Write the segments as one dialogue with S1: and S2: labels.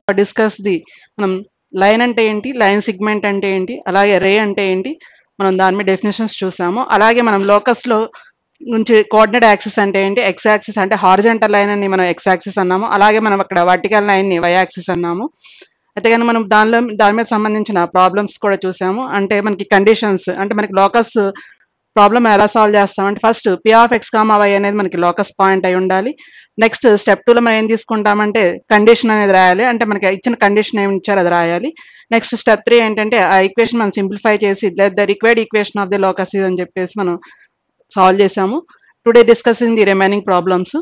S1: Discuss the మనం line అంటే ఏంటి లైన్ సిగ్మెంట్ అంటే ఏంటి అలాగే రే అంటే ఏంటి మనం దాని మీద డెఫినేషన్స్ చూసాము అలాగే మనం లోకస్లో నుంచి కోఆర్డినేట్ యాక్సిస్ అంటే ఏంటి ఎక్స్ యాక్సిస్ అంటే హారిజెంటల్ లైన్ అని మనం ఎక్స్ యాక్సిస్ అన్నాము అలాగే మనం అక్కడ వర్టికల్ లైన్ ని వై యాక్సిస్ అన్నాము అయితే కానీ మనం దానిలో దాని మీద సంబంధించిన ప్రాబ్లమ్స్ కూడా చూసాము అంటే మనకి కండిషన్స్ అంటే మనకి లోకస్ ప్రాబ్లమ్ ఎలా సాల్వ్ చేస్తామంటే first P of x comma y అనేది మనకి లోకస్ పాయింట్ అయి ఉండాలి నెక్స్ట్ స్టెప్ టూలో మనం ఏం తీసుకుంటామంటే కండిషన్ అనేది రాయాలి అంటే మనకి ఇచ్చిన కండిషన్ ఏమి ఇచ్చారో అది రాయాలి నెక్స్ట్ స్టెప్ త్రీ ఏంటంటే ఆ ఈక్వేషన్ మనం సింప్లిఫై చేసి the required equation of the locus అని చెప్పేసి మనం సాల్వ్ చేసాము today discussing the remaining problems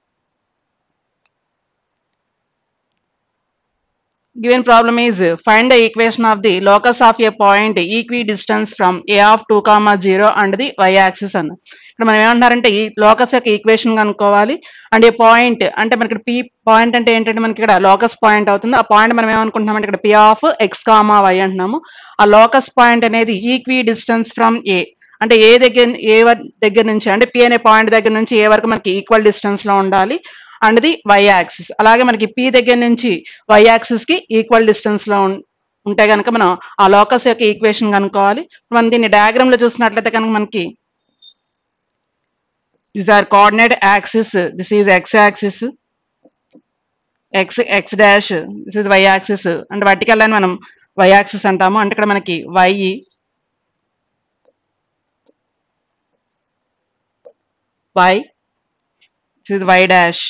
S1: given problem is find the equation of the locus of a point equidistant from a of 2 comma 0 and the y axis అన్న ఇక్కడ మనం ఏమంటున్నారంటే ఈ locus యొక్క ఈక్వేషన్ కనుక్కోవాలి అండ్ ఈ పాయింట్ అంటే మనకి పి పాయింట్ అంటే ఏంటంటే మనకి ఇక్కడ లోకస్ పాయింట్ అవుతుంది ఆ పాయింట్ మనం ఏమనుకుంటున్నామంటే ఇక్కడ P of x comma y అంటున్నాము ఆ లోకస్ పాయింట్ అనేది ఈక్వి డిస్టెన్స్ ఫ్రమ్ ఏ అంటే ఏ దగ్గర ఏ వ- దగ్గర నుంచి అంటే పి అనే పాయింట్ దగ్గర నుంచి ఏ వరకు మనకి ఈక్వల్ డిస్టెన్స్ లో ఉండాలి అండ్ ది వై యాక్సిస్ అలాగే మనకి పి దగ్గర నుంచి వై యాక్సిస్ కి ఈక్వల్ డిస్టెన్స్ లో ఉం- ఉంటే కనుక మనం ఆ లోకస్ యొక్క ఈక్వేషన్ కనుక్కోవాలి మనం దీన్ని డయాగ్రామ్ లో చూసినట్లయితే కనుక మనకి this are coordinate axis this is x axis x x dash this is y axis అంటే వర్టికల్ అని మనం వై యాక్సిస్ అంటాము అంటే ఇక్కడ మనకి y y this is y dash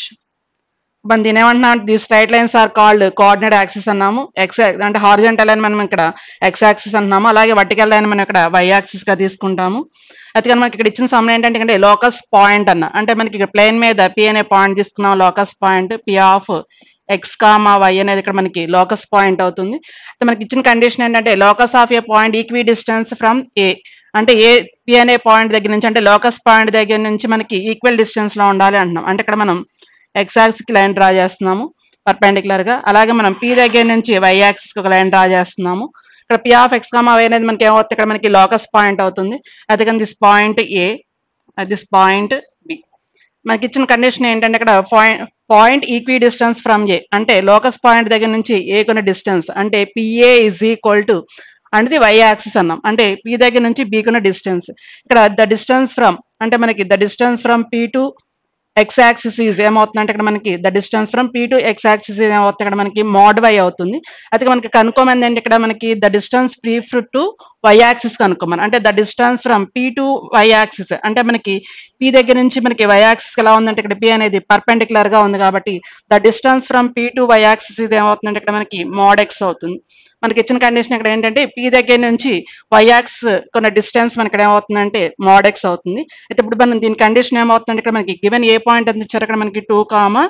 S1: మనం దీని ఏమంటున్నాం the straight lines are called coordinate axis అన్నాము ఎక్స్ అంటే హారిజెంటల్ లైన్ మనం ఇక్కడ ఎక్స్ యాక్సిస్ అంటున్నాము అలాగే వర్టికల్ లైన్ మనం ఇక్కడ వై యాక్సిస్ గా తీసుకుంటాము అయితే కానీ మనకి ఇక్కడ ఇచ్చిన సమయం ఏంటంటే ఇక్కడ లోకస్ పాయింట్ అన్న అంటే మనకి ఇక్కడ ప్లేన్ మీద పి అనే పాయింట్ తీసుకున్నాం locus point P of x comma y అనేది ఇక్కడ మనకి లోకస్ పాయింట్ అవుతుంది అయితే మనకి ఇచ్చిన కండిషన్ ఏంటంటే locus of a point equidistance from A అంటే ఏ పి అనే పాయింట్ దగ్గర నుంచి అంటే లోకస్ పాయింట్ దగ్గర నుంచి మనకి ఈక్వల్ డిస్టెన్స్ లో ఉండాలి అంటున్నాం అంటే ఇక్కడ మనం ఎక్స్ యాక్సిస్ కి లైన్ డ్రా చేస్తున్నాము పర్పెండిక్యులర్ గా అలాగే మనం పి దగ్గర నుంచి వై యాక్సిస్ కి ఒక లైన్ డ్రా చేస్తున్నాము ఇక్కడ P of x comma y అనేది మనకి ఏమవుతుంది ఇక్కడ మనకి లోకస్ పాయింట్ అవుతుంది అయితే కానీ this point A this point B మనకి ఇచ్చిన కండిషన్ ఏంటంటే ఇక్కడ point point equidistance from A అంటే లోకస్ పాయింట్ దగ్గర నుంచి ఏ కొన్ని డిస్టెన్స్ అంటే పిఏ ఇజ్ ఈక్వల్ టు అంటే ది వై యాక్సిస్ అన్నాం అంటే పి దగ్గర నుంచి బి కున్న డిస్టెన్స్ ఇక్కడ ద డిస్టెన్స్ ఫ్రమ్ అంటే మనకి the distance from P to x axis is ఏమవుతుందంటే ఇక్కడ మనకి the distance from P to x axis ఏమవుతుంది ఇక్కడ మనకి మోడ్ వై అవుతుంది అయితే మనకి కనుక్కోమంది ఏంటి ఇక్కడ మనకి the distance pre fruit to y axis కనుక్కోమని అంటే the distance from P to y axis అంటే మనకి పీ దగ్గర నుంచి మనకి వై యాక్సిస్ ఎలా ఉందంటే ఇక్కడ పి అనేది పర్పెండిక్యులర్ గా ఉంది కాబట్టి the distance from P to y axis ఇది ఏమవుతుందంటే ఇక్కడ మనకి మోడ్ ఎక్స్ అవుతుంది మనకి ఇచ్చిన కండిషన్ ఇక్కడ ఏంటంటే పీ దగ్గర నుంచి వై యాక్స్ కొన్ని డిస్టెన్స్ మనకి ఇక్కడ ఏమవుతుందంటే మోడ్ ఎక్స్ అవుతుంది అయితే ఇప్పుడు మనం దీని కండిషన్ ఏమవుతుందంటే ఇక్కడ మనకి గివెన్ ఏ పాయింట్ ఎంత ఇచ్చారు ఇక్కడ మనకి టూ కామా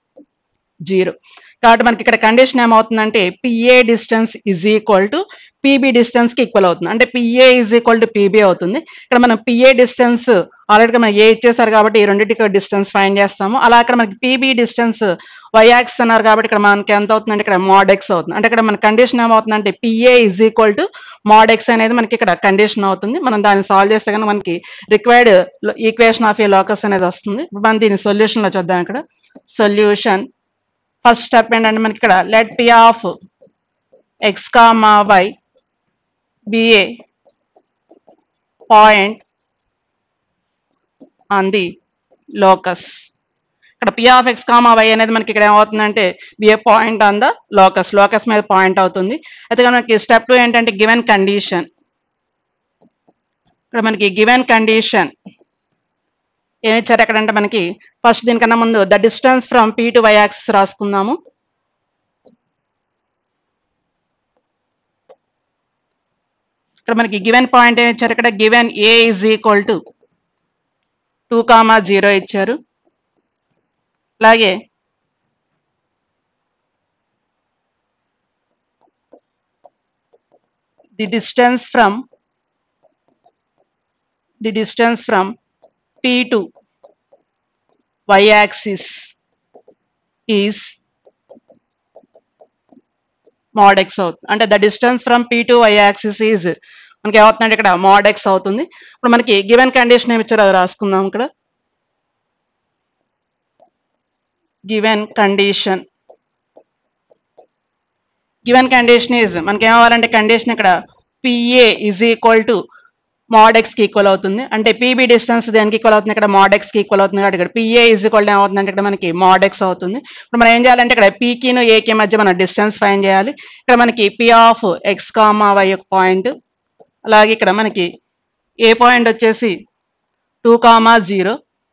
S1: జీరో కాబట్టి మనకి ఇక్కడ కండిషన్ ఏమవుతుందంటే PA distance is equal to PB distance కి ఈక్వల్ అవుతుంది అంటే PA is equal to PB అవుతుంది ఇక్కడ మనం పిఏ డిస్టెన్స్ ఆల్రెడీ మనం ఏ ఇచ్చేసారు కాబట్టి ఈ రెండింటికి డిస్టెన్స్ ఫైండ్ చేస్తాము అలా ఇక్కడ మనకి పీబీ డిస్టెన్స్ వైయాక్స్ అన్నారు కాబట్టి ఇక్కడ మనకి ఎంత అవుతుందంటే ఇక్కడ మోడ్ ఎక్స్ అవుతుంది అంటే ఇక్కడ మన కండిషన్ ఏమవుతుందంటే PA is equal to mod x అనేది మనకి ఇక్కడ కండిషన్ అవుతుంది మనం దాన్ని సాల్వ్ చేస్తే కనుక మనకి required equation of a locus అనేది వస్తుంది ఇప్పుడు మనం దీని సొల్యూషన్ లో చూద్దాం ఇక్కడ సొల్యూషన్ ఫస్ట్ స్టెప్ ఏంటంటే మనకి ఇక్కడ let P of x comma y be a point on the locus ఇక్కడ P of x comma y అనేది మనకి ఇక్కడ ఏమవుతుందంటే be a point on the locus locus మీద పాయింట్ అవుతుంది అయితే కనుక మనకి స్టెప్ టూ ఏంటంటే గివెన్ కండిషన్ ఇక్కడ మనకి గివెన్ కండిషన్ ఏమి ఇచ్చారు ఎక్కడంటే మనకి ఫస్ట్ దీనికన్నా ముందు the distance from P to y axis రాసుకుందాము ఇక్కడ మనకి గివెన్ పాయింట్ ఏమి ఇచ్చారు ఇక్కడ given A is equal to two comma zero ఇచ్చారు అలాగే the distance from the distance from P to y axis is mod x అవుతుంది అంటే the distance from P to y axis is మనకి ఏమవుతుందంటే ఇక్కడ మోడ్ ఎక్స్ అవుతుంది ఇప్పుడు మనకి గివెన్ కండిషన్ ఏమి ఇచ్చారో అది రాసుకుందాం ఇక్కడ given condition given condition is మనకి ఏమవ్వాలంటే కండిషన్ ఇక్కడ PA is equal to mod x కి ఈక్వల్ అవుతుంది అంటే పీబీ డిస్టెన్స్ దేనికి ఈక్వల్ అవుతుంది ఇక్కడ మోడ్ ఎక్స్ కి ఈక్వల్ అవుతుంది కాబట్టి ఇక్కడ పిఏ ఈజ్ ఈక్వల్ ఏమవుతుంది అంటే ఇక్కడ మనకి మోడ్ ఎక్స్ అవుతుంది ఇప్పుడు మనం ఏం చేయాలంటే ఇక్కడ పీకిను ఏకి మధ్య మనం డిస్టెన్స్ ఫైన్ చేయాలి ఇక్కడ మనకి P of x comma y ఒక పాయింట్ అలాగే ఇక్కడ మనకి ఏ పాయింట్ వచ్చేసి two comma zero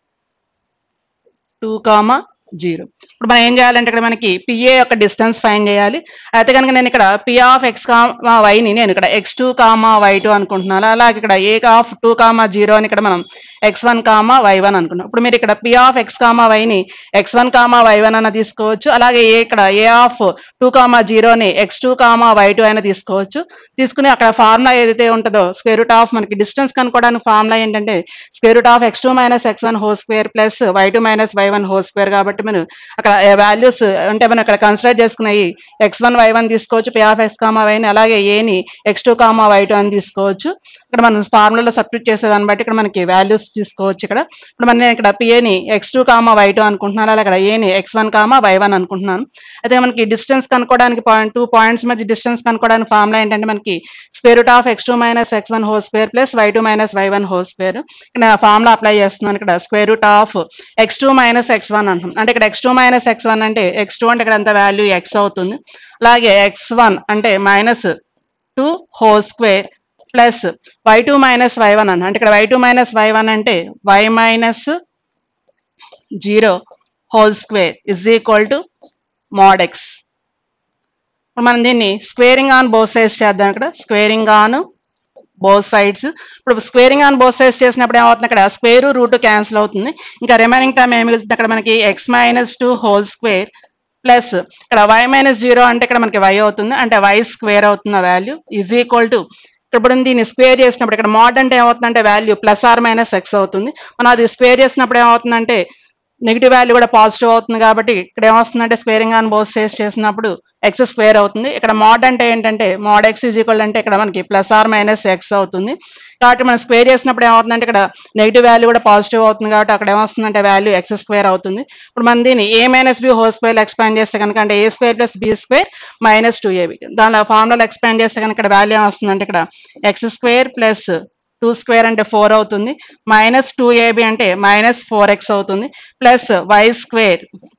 S1: two comma zero ఇప్పుడు మనం ఏం చేయాలంటే ఇక్కడ మనకి పిఏ యొక్క డిస్టెన్స్ ఫైన్ చేయాలి అయితే కనుక నేను ఇక్కడ పి ఆఫ్ ఎక్స్ కామా వైని నేను ఇక్కడ x two comma y two అనుకుంటున్నాను అలాగే ఇక్కడ A of two comma zero అని ఇక్కడ మనం x one comma y one అనుకున్నాం ఇప్పుడు మీరు ఇక్కడ పి ఆఫ్ ఎక్స్ కామా వైని x one comma y one అన్న తీసుకోవచ్చు అలాగే ఏ ఇక్కడ ఏ ఆఫ్ టూ కామా జీరోని x two comma y two అయినా తీసుకోవచ్చు తీసుకుని అక్కడ ఫార్ములా ఏదైతే ఉంటుందో స్క్వేర్ రూట్ ఆఫ్ మనకి డిస్టెన్స్ కనుక్కోవడానికి ఫార్ములా ఏంటంటే square root of x two minus x one whole square plus y two minus y one whole square కాబట్టి మనం అక్కడ వాల్యూస్ అంటే మనం ఇక్కడ కన్సిడర్ చేసుకున్నాయి ఎక్స్ వన్ వై వన్ తీసుకోవచ్చు పి ఆఫ్ ఎక్స్ కామా వైని అలాగే ఏని x two comma y two అని తీసుకోవచ్చు ఇక్కడ మనం ఫార్ములాలో సబ్స్టిట్యూట్ చేసే దాన్ని బట్టి ఇక్కడ మనకి వాల్యూస్ తీసుకోవచ్చు ఇక్కడ ఇప్పుడు మనం నేను ఇక్కడ పిఏని x two comma y two అనుకుంటున్నాను అలాగే ఇక్కడ ఏని x one comma y one అనుకుంటున్నాను అయితే మనకి డిస్టెన్స్ కనుక్కోవడానికి పాయింట్ టూ పాయింట్స్ మధ్య డిస్టెన్స్ కనుక్కోవడానికి ఫార్ములా ఏంటంటే మనకి square root of x two minus x one whole square plus y two minus y one whole square ఇక్కడ ఫార్ములా అప్లై చేస్తున్నాను ఇక్కడ square root of x two minus x one అంటాం అంటే ఇక్కడ x two minus x one అంటే x two అంటే ఇక్కడ ఎంత వాల్యూ ఎక్స్ అవుతుంది అలాగే ఎక్స్ వన్ అంటే minus two whole square plus y two minus y one అంటే ఇక్కడ y two minus y one అంటే y minus zero whole square is equal to mod x ఇప్పుడు మనం దీన్ని స్క్వేరింగ్ ఆన్ బోత్ సైడ్స్ చేద్దాం ఇక్కడ squaring on both sides ఇప్పుడు squaring on both sides చేసినప్పుడు ఏమవుతుంది ఇక్కడ స్క్వేర్ రూట్ క్యాన్సిల్ అవుతుంది ఇంకా రిమైనింగ్ టైం ఏమి మిగులుతుంది అక్కడ మనకి x minus two whole square plus ఇక్కడ వై మైనస్ జీరో అంటే ఇక్కడ మనకి వై అవుతుంది అంటే వై స్క్వేర్ అవుతుంది ఆ వాల్యూ ఈజ్ ఈక్వల్ టు ఇప్పుడు దీన్ని స్క్వేర్ చేసినప్పుడు ఇక్కడ మోడ్ అంటే ఏమవుతుందంటే value plus or minus x అవుతుంది మనం అది స్క్వేర్ చేసినప్పుడు ఏమవుతుందంటే నెగిటివ్ వాల్యూ కూడా పాజిటివ్ అవుతుంది కాబట్టి ఇక్కడ ఏమొస్తుందంటే స్క్వేరింగ్ ఆన్ బోత్ సేస్ చేసినప్పుడు ఎక్స్ స్క్వేర్ అవుతుంది ఇక్కడ మోడ్ అంటే ఏంటంటే మోడ్ ఎక్స్ ఈజ్ ఈక్వల్ అంటే ఇక్కడ మనకి ప్లస్ ఆర్ మైనస్ ఎక్స్ అవుతుంది కాబట్టి మనం స్క్వేర్ చేసినప్పుడు ఏమవుతుందంటే ఇక్కడ నెగిటివ్ వాల్యూ కూడా పాజిటివ్ అవుతుంది కాబట్టి అక్కడ ఏమొస్తుందంటే వాల్యూ ఎక్స్ స్క్వేర్ అవుతుంది ఇప్పుడు మనం దీన్ని ఏ minus B whole square expand చేస్తే కనుక అంటే A square plus B square minus two AB దానిలో ఫార్ములా ఎక్స్పాండ్ చేస్తే కనుక ఇక్కడ వాల్యూ ఏమొస్తుందంటే ఇక్కడ x square plus two square అంటే ఫోర్ అవుతుంది మైనస్ టూ ఏబి అంటే మైనస్ ఫోర్ ఎక్స్ అవుతుంది plus y square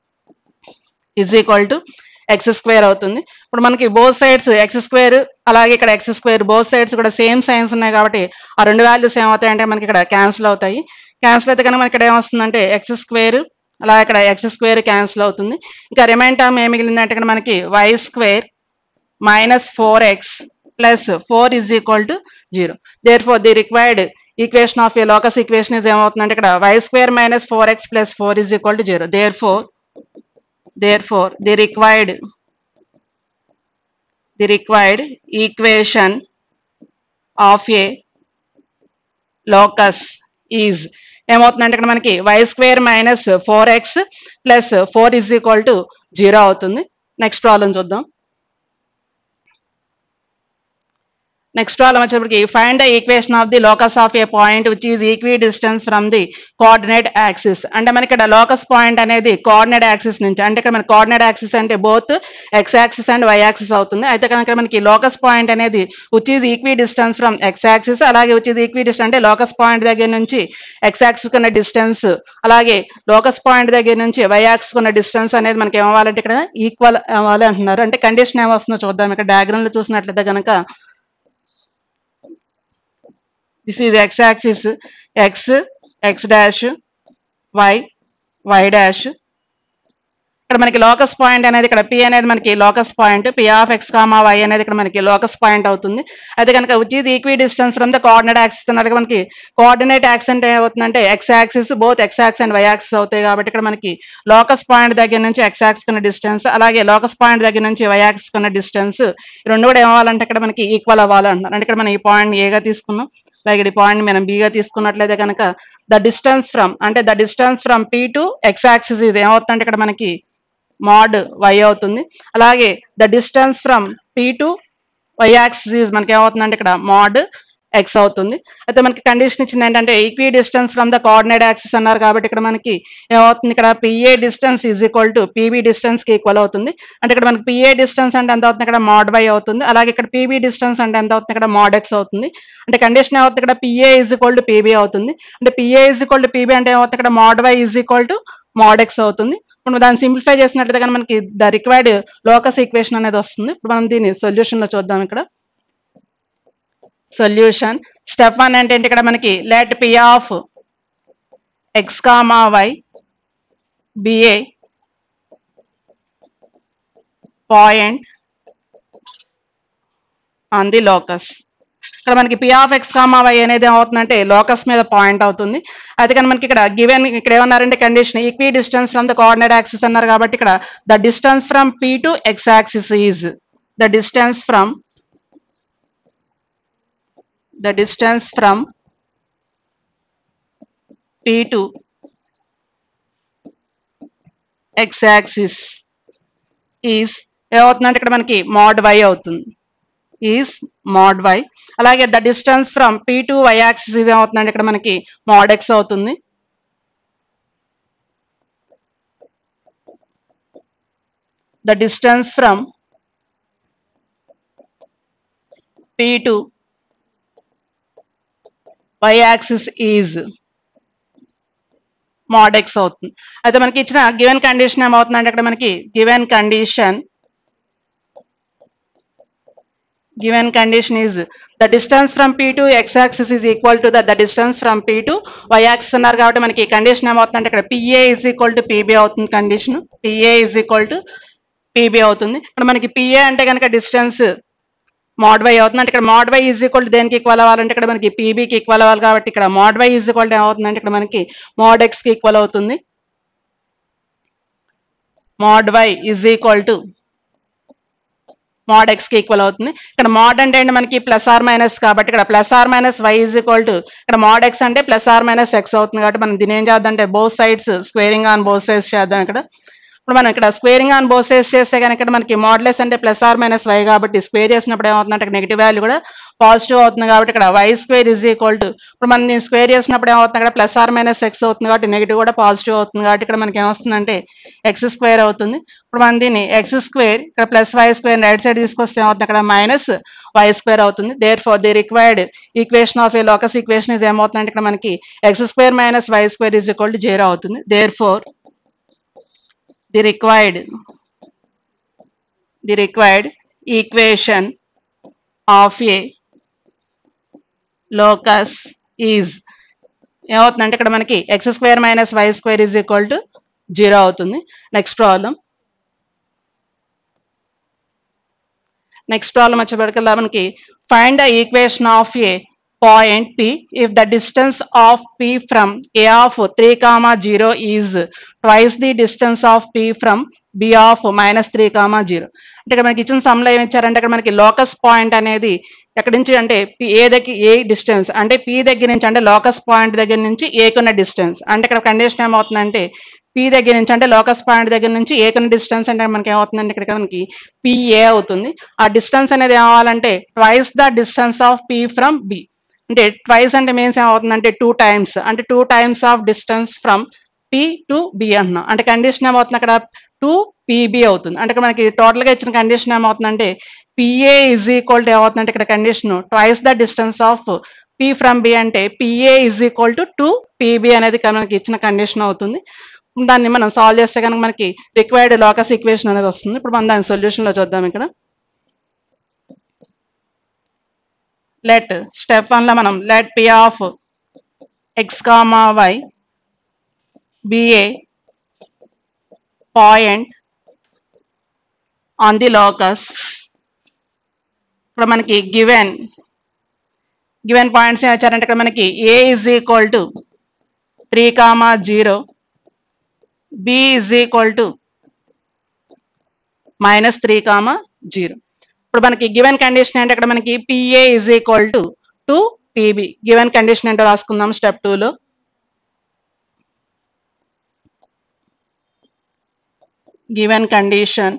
S1: is equal to x square అవుతుంది ఇప్పుడు మనకి బోత్ సైడ్స్ ఎక్స్ స్క్వేర్ అలాగే ఇక్కడ ఎక్స్ స్క్వేర్ బోత్ సైడ్స్ కూడా సేమ్ సైన్స్ ఉన్నాయి కాబట్టి ఆ రెండు వాల్యూస్ ఏమవుతాయంటే మనకి ఇక్కడ క్యాన్సిల్ అవుతాయి క్యాన్సిల్ అయితే కనుక మనకి ఇక్కడ ఏమొస్తుందంటే ఎక్స్ స్క్వేర్ అలాగే ఇక్కడ ఎక్స్ స్క్వేర్ క్యాన్సిల్ అవుతుంది ఇంకా రిమైన్ టర్మ్ ఏం మిగిలిందంటే ఇక్కడ మనకి y square minus four x plus four is equal to zero therefore the required equation of a locus equation is ఏమవుతుందంటే ఇక్కడ y square minus four x plus four is equal to zero therefore therefore the required the required equation of a locus is ఏమవుతుందంటే ఇక్కడ మనకి y square minus four x plus four is equal to zero అవుతుంది next problem చూద్దాం next problem వచ్చేప్పటికి find the equation of the locus of a point which is equidistance from the coordinate axis అంటే మనకి ఇక్కడ locus point అనేది coordinate axis నుంచి అంటే ఇక్కడ మన కోఆర్డినేట్ యాక్సిస్ అంటే both x axis and y axis అవుతుంది అయితే కనుక మనకి లోకస్ పాయింట్ అనేది which is equidistance from x axis అలాగే విచ్ ఈజ్ ఈక్వి డిస్టెన్స్ అంటే లోకస్ పాయింట్ దగ్గర నుంచి ఎక్స్ యాక్సిస్ ఉన్న డిస్టెన్స్ అలాగే లోకస్ పాయింట్ దగ్గర నుంచి వై యాక్సిస్ ఉన్న డిస్టెన్స్ అనేది మనకి ఏమవ్వాలంటే ఇక్కడ ఈక్వల్ అవ్వాలి అంటున్నారు అంటే కండిషన్ ఏమొస్తుందో చూద్దాం ఇక్కడ డయాగ్రామ్ లో చూసినట్లయితే కనుక this is x axis x x dash y y dash ఇక్కడ మనకి లోకస్ పాయింట్ అనేది ఇక్కడ పి అనేది మనకి locus point P of x comma y అనేది ఇక్కడ మనకి లోకస్ పాయింట్ అవుతుంది అయితే కనుక విచ్ ఇది equidistance from the coordinate axis అన్నది మనకి కోఆర్డినేట్ యాక్స్ అంటే ఏమవుతుందంటే x axis both x axis and y axis అవుతాయి కాబట్టి ఇక్కడ మనకి లోకస్ పాయింట్ దగ్గర నుంచి ఎక్స్ యాక్సిస్ ఉన్న డిస్టెన్స్ అలాగే లోకస్ పాయింట్ దగ్గర నుంచి వై యాక్సిస్ ఉన్న డిస్టెన్స్ రెండు కూడా ఏమవ్వాలంటే ఇక్కడ మనకి ఈక్వల్ అవ్వాలంటున్నారు అంటే ఇక్కడ మనం ఈ పాయింట్ ఏగా తీసుకున్నాం అలాగే ఈ పాయింట్ మనం బిగా తీసుకున్నట్లయితే కనుక ద డిస్టెన్స్ ఫ్రమ్ అంటే the distance from P to x axis ఇది ఏమవుతుందంటే ఇక్కడ మనకి మాడ్ వై అవుతుంది అలాగే the distance from P to y axis మనకి ఏమవుతుందంటే ఇక్కడ మాడ్ ఎక్స్ అవుతుంది అయితే మనకి కండిషన్ ఇచ్చింది ఏంటంటే equidistance from the coordinate axis అన్నారు కాబట్టి ఇక్కడ మనకి ఏమవుతుంది ఇక్కడ PA distance is equal to PB distance కి ఈక్వల్ అవుతుంది అంటే ఇక్కడ మనకి పిఏ డిస్టెన్స్ అంటే ఎంత అవుతుంది ఇక్కడ మోడ్ వై అవుతుంది అలాగే ఇక్కడ పీబీ డిస్టెన్స్ అంటే ఎంత అవుతుంది ఇక్కడ మోడ్ ఎక్స్ అవుతుంది అంటే కండిషన్ ఏమవుతుంది ఇక్కడ PA is equal to PB అవుతుంది అంటే PA is equal to PB అంటే ఏమవుతుంది ఇక్కడ mod y is equal to mod x అవుతుంది ఇప్పుడు దాన్ని సింప్లిఫై చేసినట్లయితే కానీ మనకి ద రిక్వైర్డ్ లోకస్ ఈక్వేషన్ అనేది వస్తుంది ఇప్పుడు మనం దీన్ని సొల్యూషన్ లో చూద్దాం ఇక్కడ సొల్యూషన్ స్టెప్ వన్ అంటే ఏంటి ఇక్కడ మనకి let P of x comma y be a point on the locus ఇక్కడ మనకి P of x comma y అనేది ఏమవుతుందంటే లోకస్ మీద పాయింట్ అవుతుంది అయితే కానీ మనకి ఇక్కడ గివెన్ ఇక్కడ ఏమన్నారంటే condition equidistance from the coordinate axis అన్నారు కాబట్టి ఇక్కడ the distance from P to x axis is the distance from the distance from P to x axis is ఏమవుతుందంటే ఇక్కడ మనకి మోడ్ వై అవుతుంది ఈజ్ మోడ్ వై అలాగే the distance from P to y axis is ఏమవుతుందంటే ఇక్కడ మనకి mod x అవుతుంది the distance from P to y axis is mod x అవుతుంది అయితే మనకి ఇచ్చిన గివెన్ కండిషన్ ఏమవుతుందంటే ఇక్కడ మనకి given condition given condition is the distance from P to x axis is equal to the distance from P to y axis అన్నారు కాబట్టి మనకి కండిషన్ ఏమవుతుందంటే ఇక్కడ PA is equal to PB అవుతుంది condition PA is equal to PB అవుతుంది ఇక్కడ మనకి PA అంటే కనుక డిస్టెన్స్ మోడ్ వై అవుతుంది అంటే ఇక్కడ మోడ్ వై ఈజ్ ఈక్వల్ దేనికి ఈక్వల్ అవ్వాలంటే ఇక్కడ మనకి పీబీకి ఈక్వల్ అవ్వాలి కాబట్టి ఇక్కడ మోడ్ వై ఈజ్ ఈక్వల్ ఏమవుతుందంటే ఇక్కడ మనకి మోడ్ ఎక్స్ కి ఈక్వల్ అవుతుంది mod y is equal to mod x కి ఈక్వల్ అవుతుంది ఇక్కడ మోడ్ అంటే ఏంటి మనకి ప్లస్ ఆర్ మైనస్ కాబట్టి ఇక్కడ plus or minus y is equal to ఇక్కడ మోడ్ ఎక్స్ అంటే ప్లస్ ఆర్ మైనస్ ఎక్స్ అవుతుంది కాబట్టి మనం దీని ఏం చేద్దాం అంటే both sides squaring on both sides చేద్దాం ఇక్కడ ఇప్పుడు మనం ఇక్కడ స్క్వేరింగ్ ఆన్ బోత్ సైడ్స్ చేస్తే కనుక ఇక్కడ మనకి మోడ్లెస్ అంటే ప్లస్ ఆర్ మైనస్ వై కాబట్టి స్క్వేర్ చేసినప్పుడు ఏమవుతుందంటే ఇక్కడ నెగిటివ్ వాల్యూ కూడా పాజిటివ్ అవుతుంది కాబట్టి ఇక్కడ y square is equal to ఇప్పుడు మనం దీన్ని స్క్వేర్ చేసినప్పుడు ఏమవుతుంది ఇక్కడ ప్లస్ ఆర్ మైనస్ ఎక్స్ అవుతుంది కాబట్టి నెగిటివ్ కూడా పాజిటివ్ అవుతుంది కాబట్టి ఇక్కడ మనకి ఏమొస్తుందంటే ఎక్స్ స్క్వేర్ అవుతుంది ఇప్పుడు మనం దీన్ని ఎక్స్ స్క్వేర్ ఇక్కడ plus y square right side తీసుకొస్తే ఏమవుతుంది ఇక్కడ మైనస్ వై స్క్వేర్ అవుతుంది therefore the required equation of a locus equation ఇది ఏమవుతుందంటే ఇక్కడ మనకి x square minus y square is equal to zero అవుతుంది therefore the required the required equation of a locus is ఏమవుతుందంటే ఇక్కడ మనకి x square minus y square is equal to zero అవుతుంది next problem next problem వచ్చేప్పటికల్లా మనకి find the equation of a point P if the distance of P from A of three comma zero is twice the distance of P from B of minus three comma zero అంటే ఇక్కడ మనకి ఇచ్చిన సమ్లో ఏమి ఇచ్చారంటే ఇక్కడ మనకి locus point అనేది ఎక్కడి నుంచి అంటే పి ఏ దగ్గర ఏ డిస్టెన్స్ అంటే పి దగ్గర నుంచి అంటే లోకస్ పాయింట్ దగ్గర నుంచి ఏకున్న డిస్టెన్స్ అంటే ఇక్కడ కండిషన్ ఏమవుతుందంటే పి దగ్గర నుంచి అంటే లోకస్ పాయింట్ దగ్గర నుంచి ఏకున్న డిస్టెన్స్ అంటే మనకి ఏమవుతుందంటే ఇక్కడ మనకి పిఏ అవుతుంది ఆ డిస్టెన్స్ అనేది ఏమవ్వాలంటే twice the distance of P from B అంటే ట్వైస్ అంటే మీన్స్ ఏమవుతుందంటే టూ టైమ్స్ అంటే two times of distance from P to B అంటున్నాం అంటే కండిషన్ ఏమవుతుంది అక్కడ టూ పీబీ అవుతుంది అంటే ఇక్కడ మనకి టోటల్ గా ఇచ్చిన కండిషన్ ఏమవుతుందంటే పిఏ ఇజ్ ఈక్వల్ టు ఏమవుతుందంటే ఇక్కడ condition twice the distance of P from B అంటే PA is equal to two PB అనేది మనకి ఇచ్చిన కండిషన్ అవుతుంది దాన్ని మనం సాల్వ్ చేస్తే కనుక మనకి రిక్వైర్డ్ లోకస్ ఈక్వేషన్ అనేది వస్తుంది ఇప్పుడు మనం దాని సొల్యూషన్ లో చూద్దాం ఇక్కడ లెట్ స్టెప్ వన్ లో మనం let P of x comma y be a point on the locus ఇప్పుడు మనకి గివెన్ గివెన్ పాయింట్స్ ఏం వచ్చారంటే ఇక్కడ మనకి A is equal to three comma zero B is equal to minus three comma zero ఇప్పుడు మనకి గివెన్ కండిషన్ అంటే ఇక్కడ మనకి PA is equal to two PB given condition ఏంటో రాసుకుందాం స్టెప్ టూలో given condition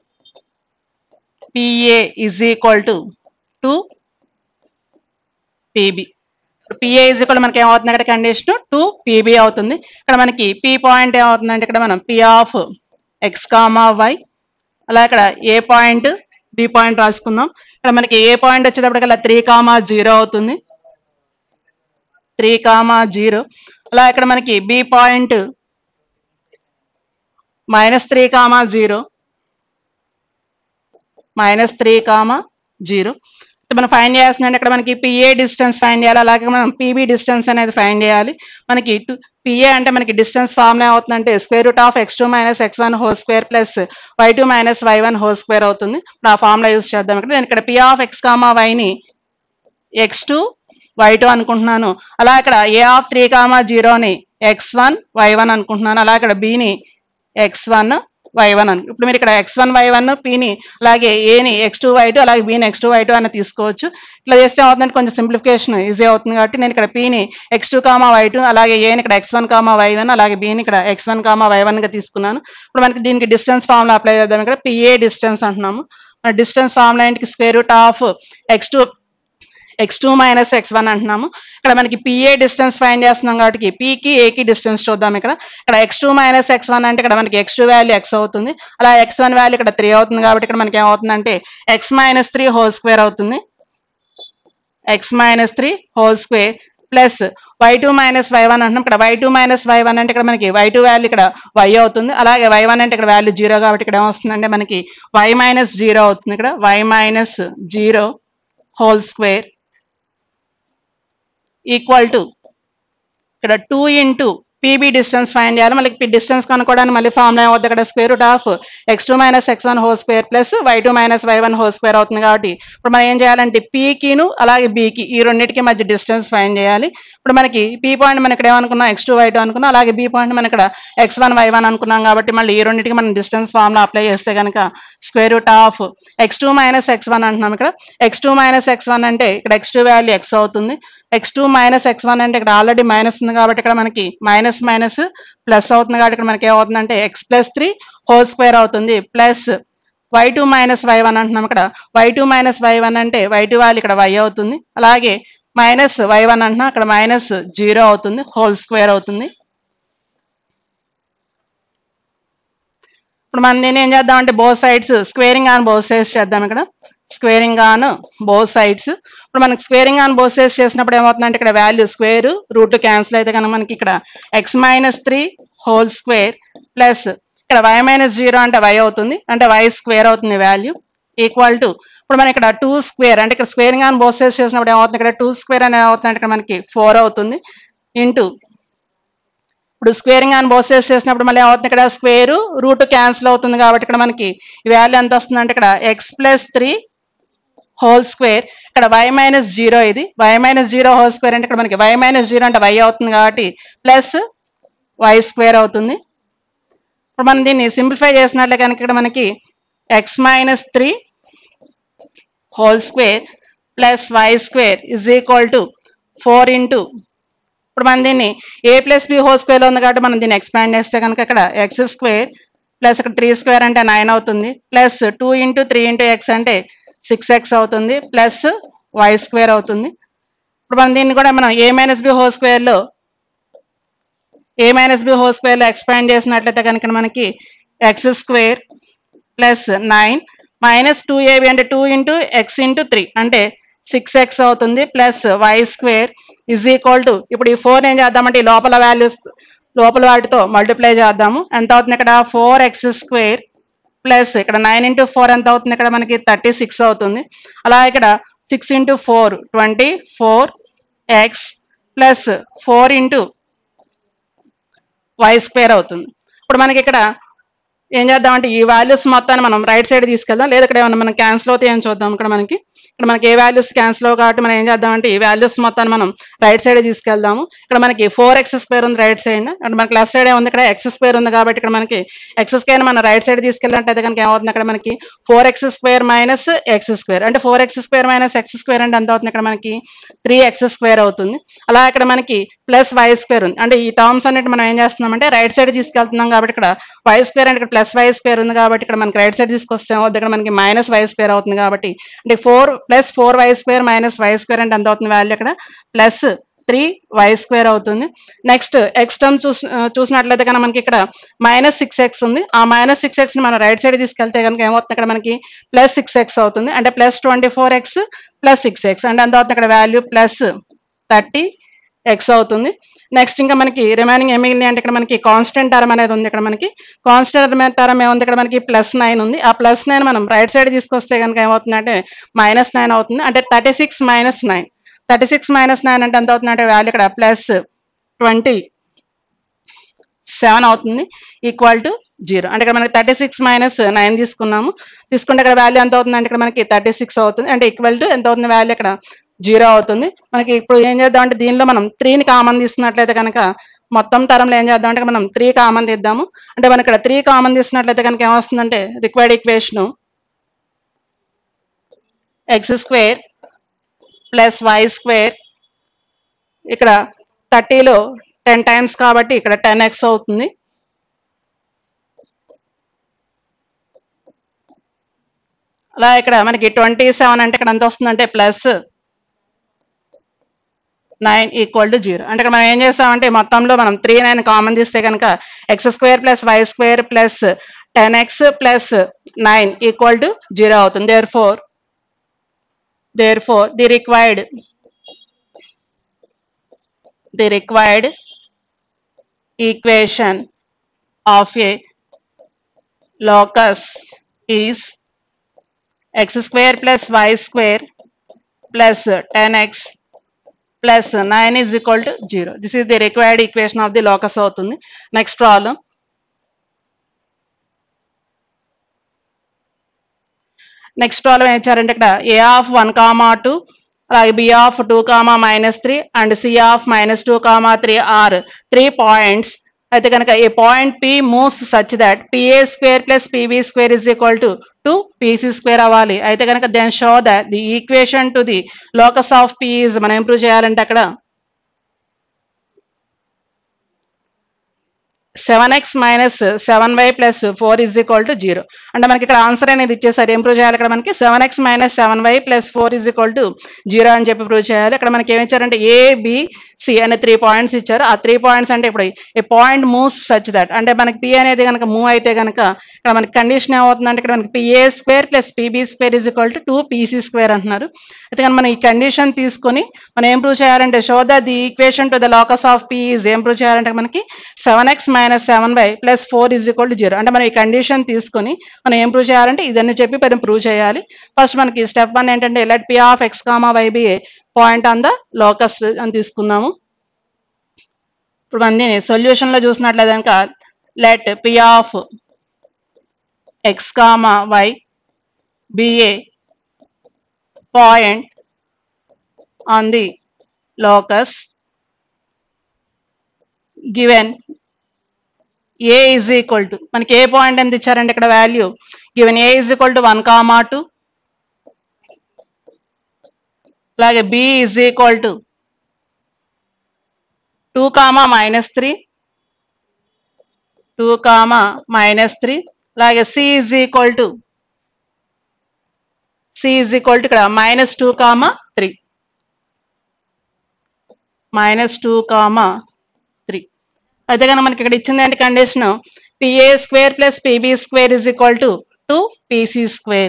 S1: PA is equal to 2 PB PA is equal మనకి ఏమవుతుంది ఇక్కడ కండిషన్ టూ పీబీ అవుతుంది ఇక్కడ మనకి పీ పాయింట్ ఏమవుతుందంటే ఇక్కడ మనం P of x comma y అలా ఇక్కడ ఏ పాయింట్ బి పాయింట్ రాసుకుందాం ఇక్కడ మనకి ఏ పాయింట్ వచ్చేటప్పటికల్లా త్రీ కామా జీరో అవుతుంది త్రీ కామా జీరో అలా ఇక్కడ మనకి B point minus three comma zero minus three comma zero మనం ఫైండ్ చేయాల్సిందంటే ఇక్కడ మనకి పిఏ డిస్టెన్స్ ఫైండ్ చేయాలి అలాగే మనం పీబీ డిస్టెన్స్ అనేది ఫైండ్ చేయాలి మనకి పిఏ అంటే మనకి డిస్టెన్స్ ఫార్ములా అవుతుందంటే square root of x two minus x one whole square plus y two minus y one whole square అవుతుంది ఇప్పుడు ఆ ఫార్ములా యూస్ చేద్దాం ఇక్కడ నేను ఇక్కడ పి ఆఫ్ ఎక్స్ కామా వైని ఎక్స్ టూ వై టూ అనుకుంటున్నాను అలా ఇక్కడ ఏ ఆఫ్ త్రీ కామా జీరోని ఎక్స్ వన్ వై వన్ అనుకుంటున్నాను అలా ఇక్కడ బిని ఎక్స్ వన్ వై వన్ అని ఇప్పుడు మీరు ఇక్కడ ఎక్స్ వన్ వై వన్ పీని అలాగే ఏని ఎక్స్ టూ వై టూ అలాగే బీని ఎక్స్ టూ వై టూ అని తీసుకోవచ్చు ఇట్లా చేస్తే అవుతుందంటే కొంచెం సింప్లిఫికేషన్ ఈజీ అవుతుంది కాబట్టి నేను ఇక్కడ పీని x two comma y two అలాగే ఏని ఇక్కడ x one comma y one అలాగే బీని ఇక్కడ x one comma y one గా తీసుకున్నాను ఇప్పుడు మనకి దీనికి డిస్టెన్స్ ఫార్ములా అప్లై చేద్దాం ఇక్కడ పిఏ డిస్టెన్స్ అంటున్నాము డిస్టెన్స్ ఫార్ములా ఏంటి square root of x two x two minus x one అంటున్నాము ఇక్కడ మనకి పిఏ డిస్టెన్స్ ఫైండ్ చేస్తున్నాం కాబట్టి పీకి ఏకి డిస్టెన్స్ చూద్దాం ఇక్కడ ఇక్కడ x two minus x one అంటే ఇక్కడ మనకి ఎక్స్ టూ వాల్యూ ఎక్స్ అవుతుంది అలా ఎక్స్ వన్ వాల్యూ ఇక్కడ త్రీ అవుతుంది కాబట్టి ఇక్కడ మనకి ఏమవుతుందంటే x minus three whole square అవుతుంది x minus three whole square plus y two minus y one అంటున్నాం ఇక్కడ y two minus y one అంటే ఇక్కడ మనకి వై టూ వాల్యూ ఇక్కడ వై అవుతుంది అలాగే వై వన్ అంటే ఇక్కడ వాల్యూ జీరో కాబట్టి ఇక్కడ ఏమొస్తుందంటే మనకి వై మైనస్ జీరో అవుతుంది ఇక్కడ y minus zero whole square equal to ఇక్కడ two into PB distance find చేయాలి మళ్ళీ డిస్టెన్స్ కనుక్కోవడానికి మళ్ళీ ఫార్ములా ఏమవుతుంది ఇక్కడ square root of x two minus x one whole square plus y two minus y one whole square అవుతుంది కాబట్టి ఇప్పుడు మనం ఏం చేయాలంటే పీకిను అలాగే బీకి ఈ రెండింటికి మధ్య డిస్టెన్స్ ఫైండ్ చేయాలి ఇప్పుడు మనకి పీ పాయింట్ మనం ఇక్కడ ఏమనుకున్నాం ఎక్స్ టూ వై టూ అనుకున్నాం అలాగే బీ పాయింట్ మనం ఇక్కడ ఎక్స్ వన్ వై వన్ అనుకున్నాం కాబట్టి మళ్ళీ ఈ రెండింటికి మనం డిస్టెన్స్ ఫార్ములా అప్లై చేస్తే కనుక square root of x two minus x one అంటున్నాం ఇక్కడ x two minus x one అంటే ఇక్కడ ఎక్స్ టూ వాల్యూ ఎక్స్ అవుతుంది x two minus x one అంటే ఇక్కడ ఆల్రెడీ మైనస్ ఉంది కాబట్టి ఇక్కడ మనకి మైనస్ మైనస్ ప్లస్ అవుతుంది కాబట్టి ఇక్కడ మనకి ఏమవుతుందంటే x plus three whole square అవుతుంది plus y two minus y one అంటున్నాం ఇక్కడ y two minus y one అంటే వై టూ వాల్యూ ఇక్కడ వై అవుతుంది అలాగే మైనస్ వై వన్ అంటున్నా అక్కడ మైనస్ జీరో అవుతుంది హోల్ స్క్వేర్ అవుతుంది ఇప్పుడు మనం దీన్ని ఏం చేద్దాం అంటే both sides squaring on both sides చేద్దాం ఇక్కడ స్క్వేరింగ్ ఆన్ బోత్ సైడ్స్ ఇప్పుడు మనకి స్క్వేరింగ్ ఆన్ బోత్ సైడ్స్ చేసినప్పుడు ఏమవుతుందంటే ఇక్కడ వాల్యూ స్క్వేర్ రూట్ క్యాన్సిల్ అయితే కనుక మనకి ఇక్కడ x minus three whole square plus ఇక్కడ వై మైనస్ జీరో అంటే వై అవుతుంది అంటే వై స్క్వేర్ అవుతుంది వాల్యూ ఈక్వల్ టు ఇప్పుడు మనం ఇక్కడ టూ స్క్వేర్ అంటే ఇక్కడ స్క్వేరింగ్ ఆన్ బోత్ సైడ్స్ చేసినప్పుడు ఏమవుతుంది ఇక్కడ టూ స్క్వేర్ అనేది ఏమవుతుంది అంటే ఇక్కడ మనకి ఫోర్ అవుతుంది ఇంటూ ఇప్పుడు స్క్వేరింగ్ ఆన్ బోత్ సైడ్స్ చేసినప్పుడు మళ్ళీ ఏమవుతుంది ఇక్కడ స్క్వేర్ రూట్ క్యాన్సిల్ అవుతుంది కాబట్టి ఇక్కడ మనకి ఈ వాల్యూ ఎంత వస్తుంది అంటే ఇక్కడ x plus three whole square ఇక్కడ వై మైనస్ జీరో ఇది y minus zero whole square అంటే ఇక్కడ మనకి వై మైనస్ జీరో అంటే వై అవుతుంది కాబట్టి ప్లస్ వై స్క్వేర్ అవుతుంది ఇప్పుడు మనం దీన్ని సింప్లిఫై చేసినట్లే కనుక ఇక్కడ మనకి x minus three whole square plus y square is equal to four into ఇప్పుడు మనం దీన్ని ఏ ప్లస్ బి హోల్ స్క్వేర్ ఉంది కాబట్టి మనం దీన్ని ఎక్స్పాండ్ చేస్తే కనుక ఇక్కడ ఎక్స్ స్క్వేర్ ప్లస్ ఇక్కడ త్రీ స్క్వేర్ అంటే నైన్ అవుతుంది plus two into three into x అంటే సిక్స్ ఎక్స్ అవుతుంది ప్లస్ వై స్క్వేర్ అవుతుంది ఇప్పుడు మనం దీన్ని కూడా మనం ఏ మైనస్ బి హోల్ స్క్వేర్లో A minus B whole స్క్వేర్లో expand చేసినట్లయితే కనుక మనకి x square plus nine minus two AB అంటే two into x into three అంటే సిక్స్ ఎక్స్ అవుతుంది plus y square is equal to ఇప్పుడు ఈ ఫోర్ ఏం చేద్దామంటే ఈ లోపల వాల్యూస్ లోపల వాటితో మల్టిప్లై చేద్దాము ఎంత అవుతుంది ఇక్కడ ఫోర్ ఎక్స్ స్క్వేర్ ప్లస్ ఇక్కడ నైన్ ఇంటూ ఫోర్ ఎంత అవుతుంది ఇక్కడ మనకి థర్టీ సిక్స్ అవుతుంది అలా ఇక్కడ six into four twenty four x plus four into y square అవుతుంది ఇప్పుడు మనకి ఇక్కడ ఏం చేద్దామంటే ఈ వాల్యూస్ మొత్తాన్ని మనం రైట్ సైడ్ తీసుకెళ్దాం లేదా ఇక్కడ ఏమన్నా మనం క్యాన్సిల్ అవుతాయి అని చూద్దాం ఇక్కడ మనకి ఇక్కడ మనకి ఏ వాల్యూస్ క్యాన్సిల్ అవ్వ కాబట్టి మనం ఏం చేద్దామంటే ఈ వాల్యూస్ మొత్తాన్ని మనం రైట్ సైడ్ తీసుకెళ్దాము ఇక్కడ మనకి ఫోర్ ఎక్స్ స్క్వేర్ ఉంది రైట్ సైడ్ అంటే మనకి లెఫ్ట్ సైడ్ ఉంది ఇక్కడ ఎక్స్ స్క్వేర్ ఉంది కాబట్టి ఇక్కడ మనకి ఎక్స్ స్క్వేర్ మనం రైట్ సైడ్ తీసుకెళ్ళినట్టయితే కనుక ఏమవుతుంది ఇక్కడ మనకి four x square minus x square అంటే four x square minus x square అంటే ఎంత అవుతుంది ఇక్కడ మనకి త్రీ ఎక్స్ స్క్వేర్ అవుతుంది అలా ఇక్కడ మనకి ప్లస్ వై స్క్వేర్ ఉంది అంటే ఈ టర్మ్స్ అన్నిటి మనం ఏం చేస్తున్నామంటే రైట్ సైడ్ తీసుకెళ్తున్నాం కాబట్టి ఇక్కడ వై స్క్వేర్ అంటే ఇక్కడ ప్లస్ వై స్క్వేర్ ఉంది కాబట్టి ఇక్కడ మనకి రైట్ సైడ్ తీసుకొస్తే ఏమవుతుంది ఇక్కడ మనకి మైనస్ వై స్క్వేర్ అవుతుంది కాబట్టి అంటే four plus four y square minus y square అంటే ఎంత అవుతుంది వాల్యూ ఇక్కడ ప్లస్ త్రీ వై స్క్వేర్ అవుతుంది నెక్స్ట్ ఎక్స్ టర్మ్ చూసి చూసినట్లయితే కనుక మనకి ఇక్కడ మైనస్ సిక్స్ ఎక్స్ ఉంది ఆ మైనస్ సిక్స్ ఎక్స్ ని మనం రైట్ సైడ్ తీసుకెళ్తే కనుక ఏమవుతుంది ఇక్కడ మనకి ప్లస్ సిక్స్ ఎక్స్ అవుతుంది అంటే plus twenty four x plus six x అంటే ఎంత అవుతుంది ఇక్కడ వాల్యూ ప్లస్ థర్టీ ఎక్స్ అవుతుంది నెక్స్ట్ ఇంకా మనకి రిమైనింగ్ ఏం మిగిలినాయి అంటే ఇక్కడ మనకి కాన్స్టెంట్ టర్మ్ అనేది ఉంది ఇక్కడ మనకి కాన్స్టెంట్ టర్మ్ ఏముంది ఇక్కడ మనకి ప్లస్ నైన్ ఉంది ఆ ప్లస్ నైన్ మనం రైట్ సైడ్ తీసుకొస్తే కనుక ఏమవుతుంది అంటే మైనస్ నైన్ అవుతుంది అంటే thirty six minus nine thirty six minus nine అంటే ఎంత అవుతుంది అంటే వాల్యూ ఇక్కడ ప్లస్ ట్వంటీ సెవెన్ అవుతుంది ఈక్వల్ టు జీరో అంటే ఇక్కడ మనకి థర్టీ సిక్స్ మైనస్ నైన్ తీసుకున్నాము తీసుకుంటే ఇక్కడ వాల్యూ ఎంత అవుతుంది అంటే ఇక్కడ మనకి థర్టీ సిక్స్ అవుతుంది అంటే ఈక్వల్ టు ఎంత అవుతుంది వాల్యూ ఇక్కడ జీరో అవుతుంది మనకి ఇప్పుడు ఏం చేద్దాం అంటే దీనిలో మనం త్రీని కామన్ తీసుకున్నట్లయితే కనుక మొత్తం తరంలో ఏం చేద్దాం అంటే మనం త్రీ కామన్ తీద్దాము అంటే మనం ఇక్కడ త్రీ కామన్ తీసుకున్నట్లయితే కనుక ఏమొస్తుందంటే required equation x square plus y square ఇక్కడ థర్టీలో టెన్ టైమ్స్ కాబట్టి ఇక్కడ టెన్ ఎక్స్ అవుతుంది అలా ఇక్కడ మనకి ట్వంటీ సెవెన్ అంటే ఇక్కడ ఎంత వస్తుందంటే plus nine equal to zero అంటే ఇక్కడ మనం ఏం చేస్తామంటే మొత్తంలో మనం త్రీ నైన్ కామన్ తీస్తే కనుక x square plus y square plus ten x plus nine equal to zero అవుతుంది therefore therefore the required the required equation of a locus is x square plus y square plus 10x plus 9 is equal to 0. This is the required equation of the locus అవుతుంది next problem next problem ఏం ఇచ్చారంటే ఇక్కడ A of one comma two అలాగే B of two comma minus three and C of minus two comma three are three points అయితే కనుక a point P moves such that PA square plus PB square is equal to two PC square అవ్వాలి అయితే కనుక then show that the equation to the locus of P is మనం improve చేయాలంటే అక్కడ seven x minus seven y plus four is equal to zero అంటే మనకి ఇక్కడ answer అనేది ఇచ్చేసారు ఏం ప్రూవ్ చేయాలి ఇక్కడ మనకి seven x minus seven y plus four is equal to zero అని చెప్పి ప్రూవ్ చేయాలి ఇక్కడ మనకి ఏమి ఇచ్చారంటే ఏ బి సి అనే త్రీ పాయింట్స్ ఇచ్చారు ఆ త్రీ పాయింట్స్ అంటే ఇప్పుడు a point moves such that అంటే మనకి పి అనేది కనుక మూవ్ అయితే కనుక ఇక్కడ మనకి కండిషన్ ఏమవుతుందంటే ఇక్కడ మనకి PA square plus PB square is equal to two PC square అంటున్నారు అయితే కానీ మనం ఈ కండిషన్ తీసుకొని మనం ఏం ప్రూవ్ చేయాలంటే show the the equation to the locus of P is ఏం ప్రూవ్ చేయాలంటే మనకి seven x minus seven y plus four is equal to zero అంటే మనం ఈ కండిషన్ తీసుకొని మనం ఏం ప్రూవ్ చేయాలంటే ఇదన్నీ చెప్పి మనం ప్రూవ్ చేయాలి ఫస్ట్ మనకి స్టెప్ వన్ ఏంటంటే let P of x comma y be point on the locus అని తీసుకుందాము ఇప్పుడు మనం దీన్ని సొల్యూషన్ లో చూసినట్లయితే కనుక let P of x comma y be a point on the locus given A is equal to మనకి ఏ పాయింట్ ఎంత ఇచ్చారంటే ఇక్కడ value given A is equal to one comma two అలాగే B is equal to two comma minus three two comma minus three అలాగే C is equal to C is equal to ఇక్కడ minus two comma three minus two comma three అయితే కనుక మనకి ఇక్కడ ఇచ్చింది ఏంటి condition PA square plus PB square is equal to two PC square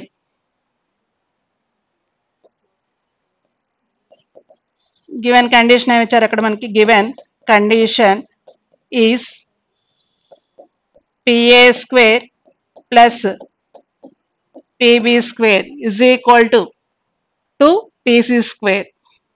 S1: given condition ఏమి ఇచ్చారు అక్కడ మనకి given condition is PA square plus PB square is equal to two PC square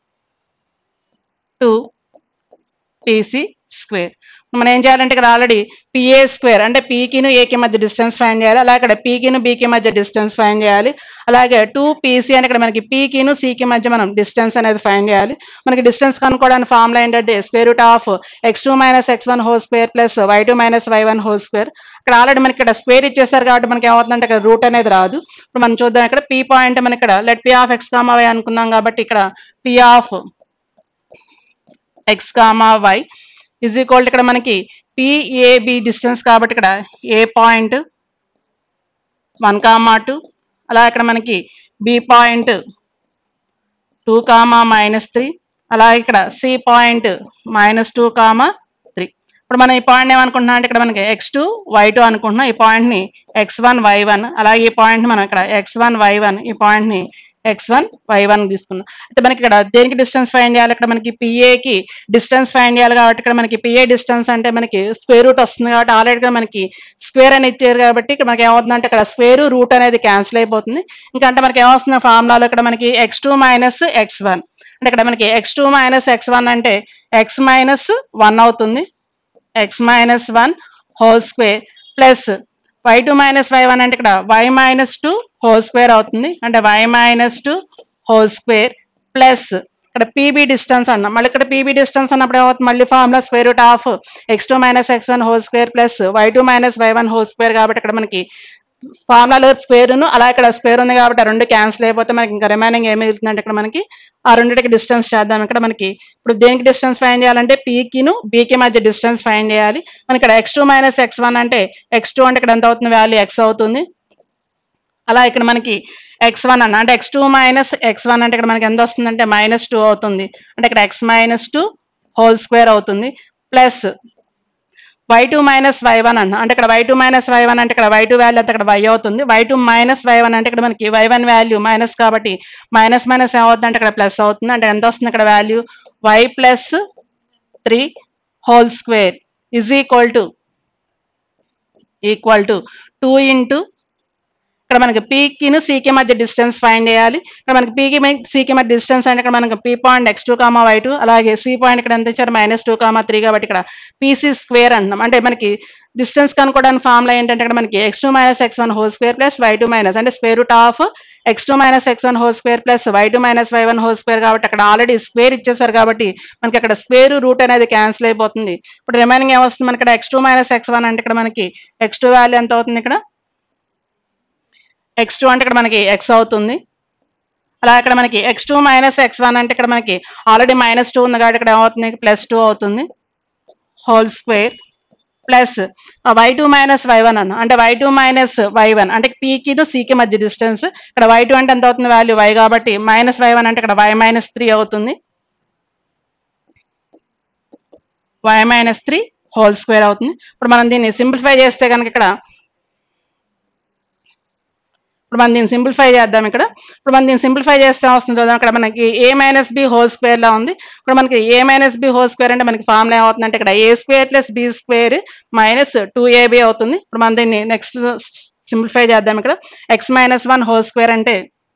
S1: two PC square మనం ఏం చేయాలంటే ఇక్కడ already PA square అంటే పీకిను ఏకి మధ్య డిస్టెన్స్ ఫైండ్ చేయాలి అలాగే ఇక్కడ పీకిను బీకి మధ్య డిస్టెన్స్ ఫైండ్ చేయాలి అలాగే టూ పీసీ అని ఇక్కడ మనకి పీకిను సికి మధ్య మనం డిస్టెన్స్ అనేది ఫైండ్ చేయాలి మనకి డిస్టెన్స్ కనుక్కోవడానికి ఫార్ములా ఏంటంటే square root of x two minus x one whole square plus y two minus y one whole square ఇక్కడ ఆల్రెడీ మనకి ఇక్కడ స్క్వేర్ ఇచ్చేసారు కాబట్టి మనకి ఏమవుతుందంటే ఇక్కడ రూట్ అనేది రాదు ఇప్పుడు మనం చూద్దాం ఇక్కడ పీ పాయింట్ మనం ఇక్కడ let P of x comma y అనుకున్నాం కాబట్టి ఇక్కడ P of x comma y is equal ఇక్కడ మనకి పిఏబి డిస్టెన్స్ కాబట్టి ఇక్కడ A point one comma two అలా ఇక్కడ మనకి B point two comma minus three అలాగే ఇక్కడ C point minus two comma three ఇప్పుడు మనం ఈ పాయింట్ ఏమనుకుంటున్నాం అంటే ఇక్కడ మనకి ఎక్స్ టూ వై టూ అనుకుంటున్నాం ఈ పాయింట్ని ఎక్స్ వన్ వై వన్ అలాగే ఈ పాయింట్ మనం ఇక్కడ ఎక్స్ వన్ వై వన్ ఈ పాయింట్ని ఎక్స్ వన్ వై వన్ తీసుకున్నాం అయితే మనకి ఇక్కడ దేనికి డిస్టెన్స్ ఫైండ్ చేయాలి ఇక్కడ మనకి పిఏకి డిస్టెన్స్ ఫైండ్ చేయాలి కాబట్టి ఇక్కడ మనకి పిఏ డిస్టెన్స్ అంటే మనకి స్క్వేర్ రూట్ వస్తుంది కాబట్టి ఆల్రెడీ మనకి స్క్వేర్ అని ఇచ్చారు కాబట్టి ఇక్కడ మనకి ఏమవుతుందంటే ఇక్కడ స్క్వేర్ రూట్ అనేది క్యాన్సిల్ అయిపోతుంది ఇంకా అంటే మనకి ఏమొస్తుంది ఫార్ములాలో ఇక్కడ మనకి x two minus x one అంటే ఇక్కడ మనకి x two minus x one అంటే ఎక్స్ మైనస్ వన్ అవుతుంది x minus one whole square plus y two minus y one అంటే ఇక్కడ y minus two whole square అవుతుంది అంటే y minus two whole square plus ఇక్కడ పీబీ డిస్టెన్స్ అన్నాం మళ్ళీ ఇక్కడ పీబీ డిస్టెన్స్ అన్నప్పుడు ఏమవుతుంది మళ్ళీ formula square root of x two minus x one whole square plus y two minus y one whole square కాబట్టి ఇక్కడ మనకి ఫార్ములాలో స్క్వేర్ అలా ఇక్కడ స్క్వేర్ ఉంది కాబట్టి ఆ రెండు క్యాన్సిల్ అయిపోతే మనకి ఇంకా రిమైనింగ్ ఏమి మిగులుతుందంటే ఇక్కడ మనకి ఆ రెండింటికి డిస్టెన్స్ చేద్దాం ఇక్కడ మనకి ఇప్పుడు దేనికి డిస్టెన్స్ ఫైండ్ చేయాలంటే పీకిను బీకి మధ్య డిస్టెన్స్ ఫైండ్ చేయాలి మనకి ఇక్కడ x two minus x one అంటే ఎక్స్ టూ అంటే ఇక్కడ ఎంత అవుతుంది వాల్యూ ఎక్స్ అవుతుంది అలా ఇక్కడ మనకి ఎక్స్ వన్ అన్న అంటే x two minus x one అంటే ఇక్కడ మనకి ఎంత వస్తుందంటే మైనస్ టూ అవుతుంది అంటే ఇక్కడ x minus two whole square అవుతుంది plus y two minus y one అన్న అంటే ఇక్కడ y two minus y one అంటే ఇక్కడ వై టూ వాల్యూ అంతా ఇక్కడ వై అవుతుంది y two minus y one అంటే ఇక్కడ మనకి వై వన్ వాల్యూ మైనస్ కాబట్టి మైనస్ మైనస్ ఏమవుతుంది అంటే ఇక్కడ ప్లస్ అవుతుంది అంటే ఎంత వస్తుంది ఇక్కడ value y plus three whole square is equal to equal to two into ఇక్కడ మనకి పీకిను సీకి మధ్య డిస్టెన్స్ ఫైండ్ చేయాలి ఇక్కడ మనకి పీకి సీకి మధ్య డిస్టెన్స్ అంటే ఇక్కడ మనకి P point x two comma y two అలాగే సి పాయింట్ ఇక్కడ ఎంత ఇచ్చారు మైనస్ టూ కామా త్రీ కాబట్టి ఇక్కడ పీసీ స్క్వేర్ అంటున్నాం అంటే మనకి డిస్టెన్స్ కనుక్కోవడానికి ఫార్ములా ఏంటంటే ఇక్కడ మనకి x two minus x one whole square plus y two minus అంటే square root of x two minus x one whole square plus y two minus y one whole square కాబట్టి అక్కడ already square ఇచ్చేసారు కాబట్టి మనకి అక్కడ square root అనేది cancel అయిపోతుంది ఇప్పుడు రిమైనింగ్ ఏమొస్తుంది మనకి ఇక్కడ x two minus x one అంటే ఇక్కడ మనకి ఎక్స్ టూ వాల్యూ ఎంత అవుతుంది ఇక్కడ ఎక్స్ టూ అంటే ఇక్కడ మనకి ఎక్స్ అవుతుంది అలా ఇక్కడ మనకి x two minus x one అంటే ఇక్కడ మనకి ఆల్రెడీ మైనస్ టూ ఉంది కాబట్టి ఇక్కడ ఏమవుతుంది ప్లస్ టూ అవుతుంది whole square plus y two minus y one అన్న అంటే y two minus y one అంటే పీకి సికి మధ్య డిస్టెన్స్ ఇక్కడ వై టూ అంటే ఎంత అవుతుంది వాల్యూ వై కాబట్టి మైనస్ వై వన్ అంటే ఇక్కడ వై మైనస్ త్రీ అవుతుంది y minus three whole square అవుతుంది ఇప్పుడు మనం దీన్ని సింప్లిఫై చేస్తే కనుక ఇక్కడ ఇప్పుడు మనం దీన్ని సింప్లిఫై చేద్దాం ఇక్కడ ఇప్పుడు మనం దీన్ని సింప్లిఫై చేస్తే వస్తుంది చూద్దాం ఇక్కడ మనకి A minus B whole square లా ఉంది ఇప్పుడు మనకి A minus B whole square అంటే మనకి ఫార్ములా ఏమవుతుంది అంటే ఇక్కడ A square plus B square minus two AB అవుతుంది ఇప్పుడు మనం దీన్ని నెక్స్ట్ సింప్లిఫై చేద్దాం ఇక్కడ x minus one whole square అంటే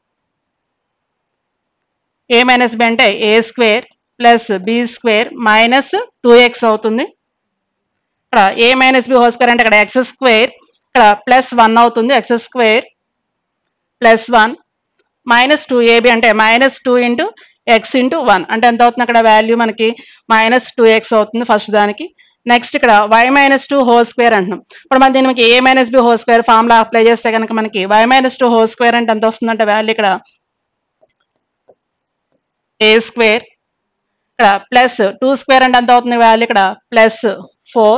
S1: ఏ మైనస్ బి అంటే A square plus B square minus two x అవుతుంది ఇక్కడ ఏ మైనస్ బి హోల్ స్క్వేర్ అంటే ఇక్కడ ఎక్స్ స్క్వేర్ ఇక్కడ ప్లస్ వన్ అవుతుంది x square plus one minus two AB అంటే minus two into x into one అంటే ఎంత అవుతుంది అక్కడ వాల్యూ మనకి మైనస్ టూ ఎక్స్ అవుతుంది ఫస్ట్ దానికి నెక్స్ట్ ఇక్కడ y minus two whole square అంటున్నాం ఇప్పుడు మనం దీనికి A minus B whole square formula apply చేస్తే కనుక మనకి y minus two whole square అంటే ఎంత వస్తుందంటే వాల్యూ ఇక్కడ ఏ స్క్వేర్ ఇక్కడ ప్లస్ టూ స్క్వేర్ అంటే ఎంత అవుతుంది వాల్యూ ఇక్కడ plus four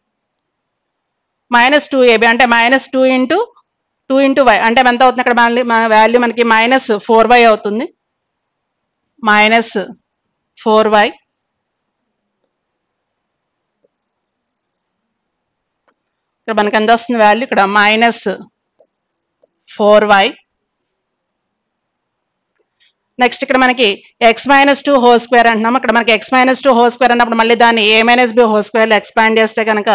S1: minus two AB అంటే minus two into two into y అంటే ఎంత అవుతుంది ఇక్కడ మళ్ళీ మన వాల్యూ మనకి మైనస్ ఫోర్ వై అవుతుంది మైనస్ ఫోర్ వై ఇక్కడ మనకి ఎంత వస్తుంది వాల్యూ ఇక్కడ మైనస్ ఫోర్ వై నెక్స్ట్ ఇక్కడ మనకి x minus two whole square అంటున్నాం ఇక్కడ మనకి x minus two whole square అన్నప్పుడు మళ్ళీ దాన్ని ఏ minus B whole square expand చేస్తే కనుక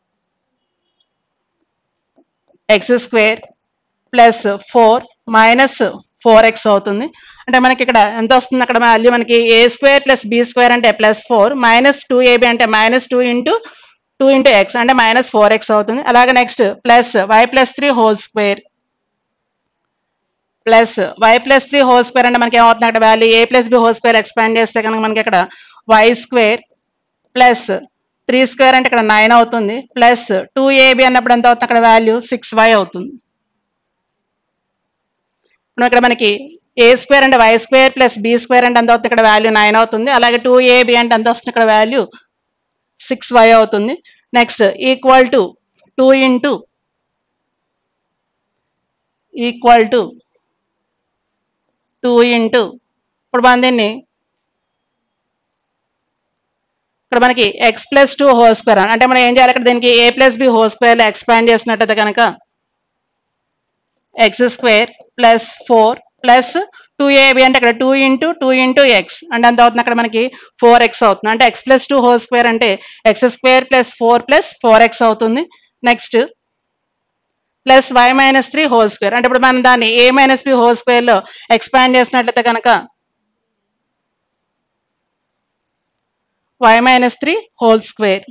S1: x square plus four minus four x అవుతుంది అంటే మనకి ఇక్కడ ఎంత వస్తుంది అక్కడ వాల్యూ మనకి ఏ స్క్వేర్ ప్లస్ బి స్క్వేర్ అంటే plus four minus two AB అంటే minus two into two into x అంటే మైనస్ ఫోర్ ఎక్స్ అవుతుంది అలాగే next plus y plus three whole square plus y plus three whole square అంటే మనకి ఏమవుతుంది అక్కడ value A plus B whole square expand చేస్తే కనుక మనకి ఇక్కడ y square plus three square అంటే ఇక్కడ నైన్ అవుతుంది ప్లస్ టూ ఏబి అన్నప్పుడు ఎంత అవుతుంది అక్కడ వాల్యూ సిక్స్ వై అవుతుంది ఇప్పుడు ఇక్కడ మనకి ఏ స్క్వేర్ అంటే y square plus B square అంటే ఎంత అవుతుంది ఇక్కడ వాల్యూ నైన్ అవుతుంది అలాగే టూ ఏబి అంటే ఎంత వస్తుంది ఇక్కడ వాల్యూ సిక్స్ వై అవుతుంది next equal to two into equal to two into ఇప్పుడు మనం దీన్ని ఇక్కడ మనకి x plus two whole square అంటే మనం ఏం చేయాలి ఇక్కడ దీనికి a plus B whole square లో ఎక్స్పాండ్ చేసినట్టయితే కనుక x square plus four plus two AB అంటే ఇక్కడ two into two into x అంటే ఎంత అవుతుంది అక్కడ మనకి ఫోర్ ఎక్స్ అవుతుంది అంటే x plus two whole square అంటే x square plus four plus four x అవుతుంది next plus y minus three whole square అంటే ఇప్పుడు మనం దాన్ని ఏ మైనస్ బి హోల్ స్క్వేర్ లో ఎక్స్పాండ్ చేసినట్లయితే కనుక y minus three whole square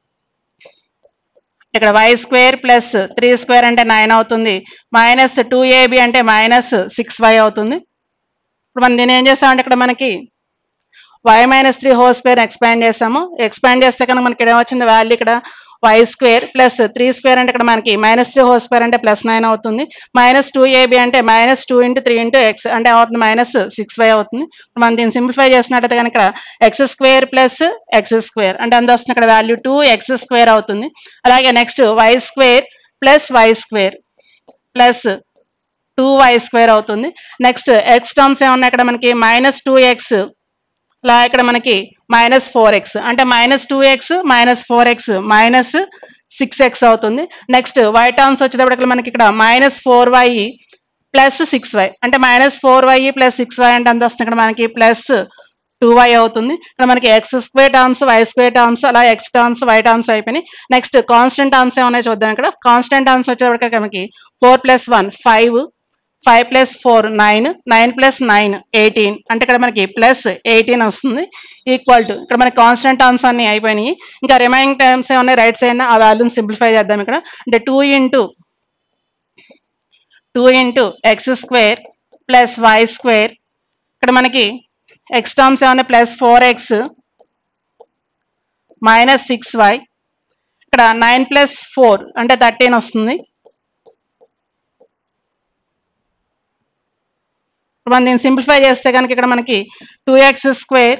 S1: ఇక్కడ y square plus three square అంటే నైన్ అవుతుంది మైనస్ టూ ఏబి అంటే మైనస్ సిక్స్ వై అవుతుంది ఇప్పుడు మనం దీన్ని ఏం చేస్తామంటే ఇక్కడ మనకి y minus three whole square expand చేస్తాము ఎక్స్పాండ్ చేస్తే కనుక మనకి ఇక్కడ ఏమొచ్చింది వాల్యూ ఇక్కడ y square plus three square అంటే ఇక్కడ మనకి మైనస్ త్రీ హోల్ స్క్వేర్ అంటే ప్లస్ నైన్ అవుతుంది మైనస్ టూ ఏబి అంటే minus two into three into x అంటే అవుతుంది మైనస్ సిక్స్ వై అవుతుంది ఇప్పుడు మనం దీన్ని సింప్లిఫై చేసినట్టయితే కనుక x square plus x square అంటే ఎంత వస్తుంది ఇక్కడ వాల్యూ టూ ఎక్స్ స్క్వేర్ అవుతుంది అలాగే next y square plus y square plus two y square అవుతుంది నెక్స్ట్ ఎక్స్ టర్మ్స్ ఏమన్నా ఇక్కడ మనకి మైనస్ టూ ఎక్స్ ఇలా ఇక్కడ మనకి మైనస్ ఫోర్ ఎక్స్ అంటే minus two x minus four x minus six x అవుతుంది నెక్స్ట్ వై టర్మ్స్ వచ్చేటప్పటికి మనకి ఇక్కడ minus four y plus six y అంటే minus four y plus six y అంటే ఎంత వస్తుంది ఇక్కడ మనకి ప్లస్ టూ వై అవుతుంది ఇక్కడ మనకి x square terms y square terms అలా ఎక్స్ టర్మ్స్ వై టర్మ్స్ అయిపోయినాయి నెక్స్ట్ కాన్స్టెంట్ టర్మ్స్ ఏమన్నాయి చూద్దాం ఇక్కడ కాన్స్టెంట్ టర్మ్స్ వచ్చేటప్పటికి మనకి four plus one five five plus four nine nine plus nine eighteen అంటే ఇక్కడ మనకి ప్లస్ ఎయిటీన్ వస్తుంది ఈక్వల్ టు ఇక్కడ మనకి కాన్స్టెంట్ టర్మ్స్ అన్ని అయిపోయినాయి ఇంకా రిమైనింగ్ టర్మ్స్ ఏమన్నా రైట్ సైడ్ ఆ వాల్యూని సింప్లిఫై చేద్దాం ఇక్కడ అంటే two into two into x square plus y square ఇక్కడ మనకి ఎక్స్ టర్మ్స్ ఏమన్నా plus four x minus six y ఇక్కడ నైన్ ప్లస్ ఫోర్ అంటే థర్టీన్ వస్తుంది ఇప్పుడు మనం దీన్ని సింప్లిఫై చేస్తే కనుక ఇక్కడ మనకి two x square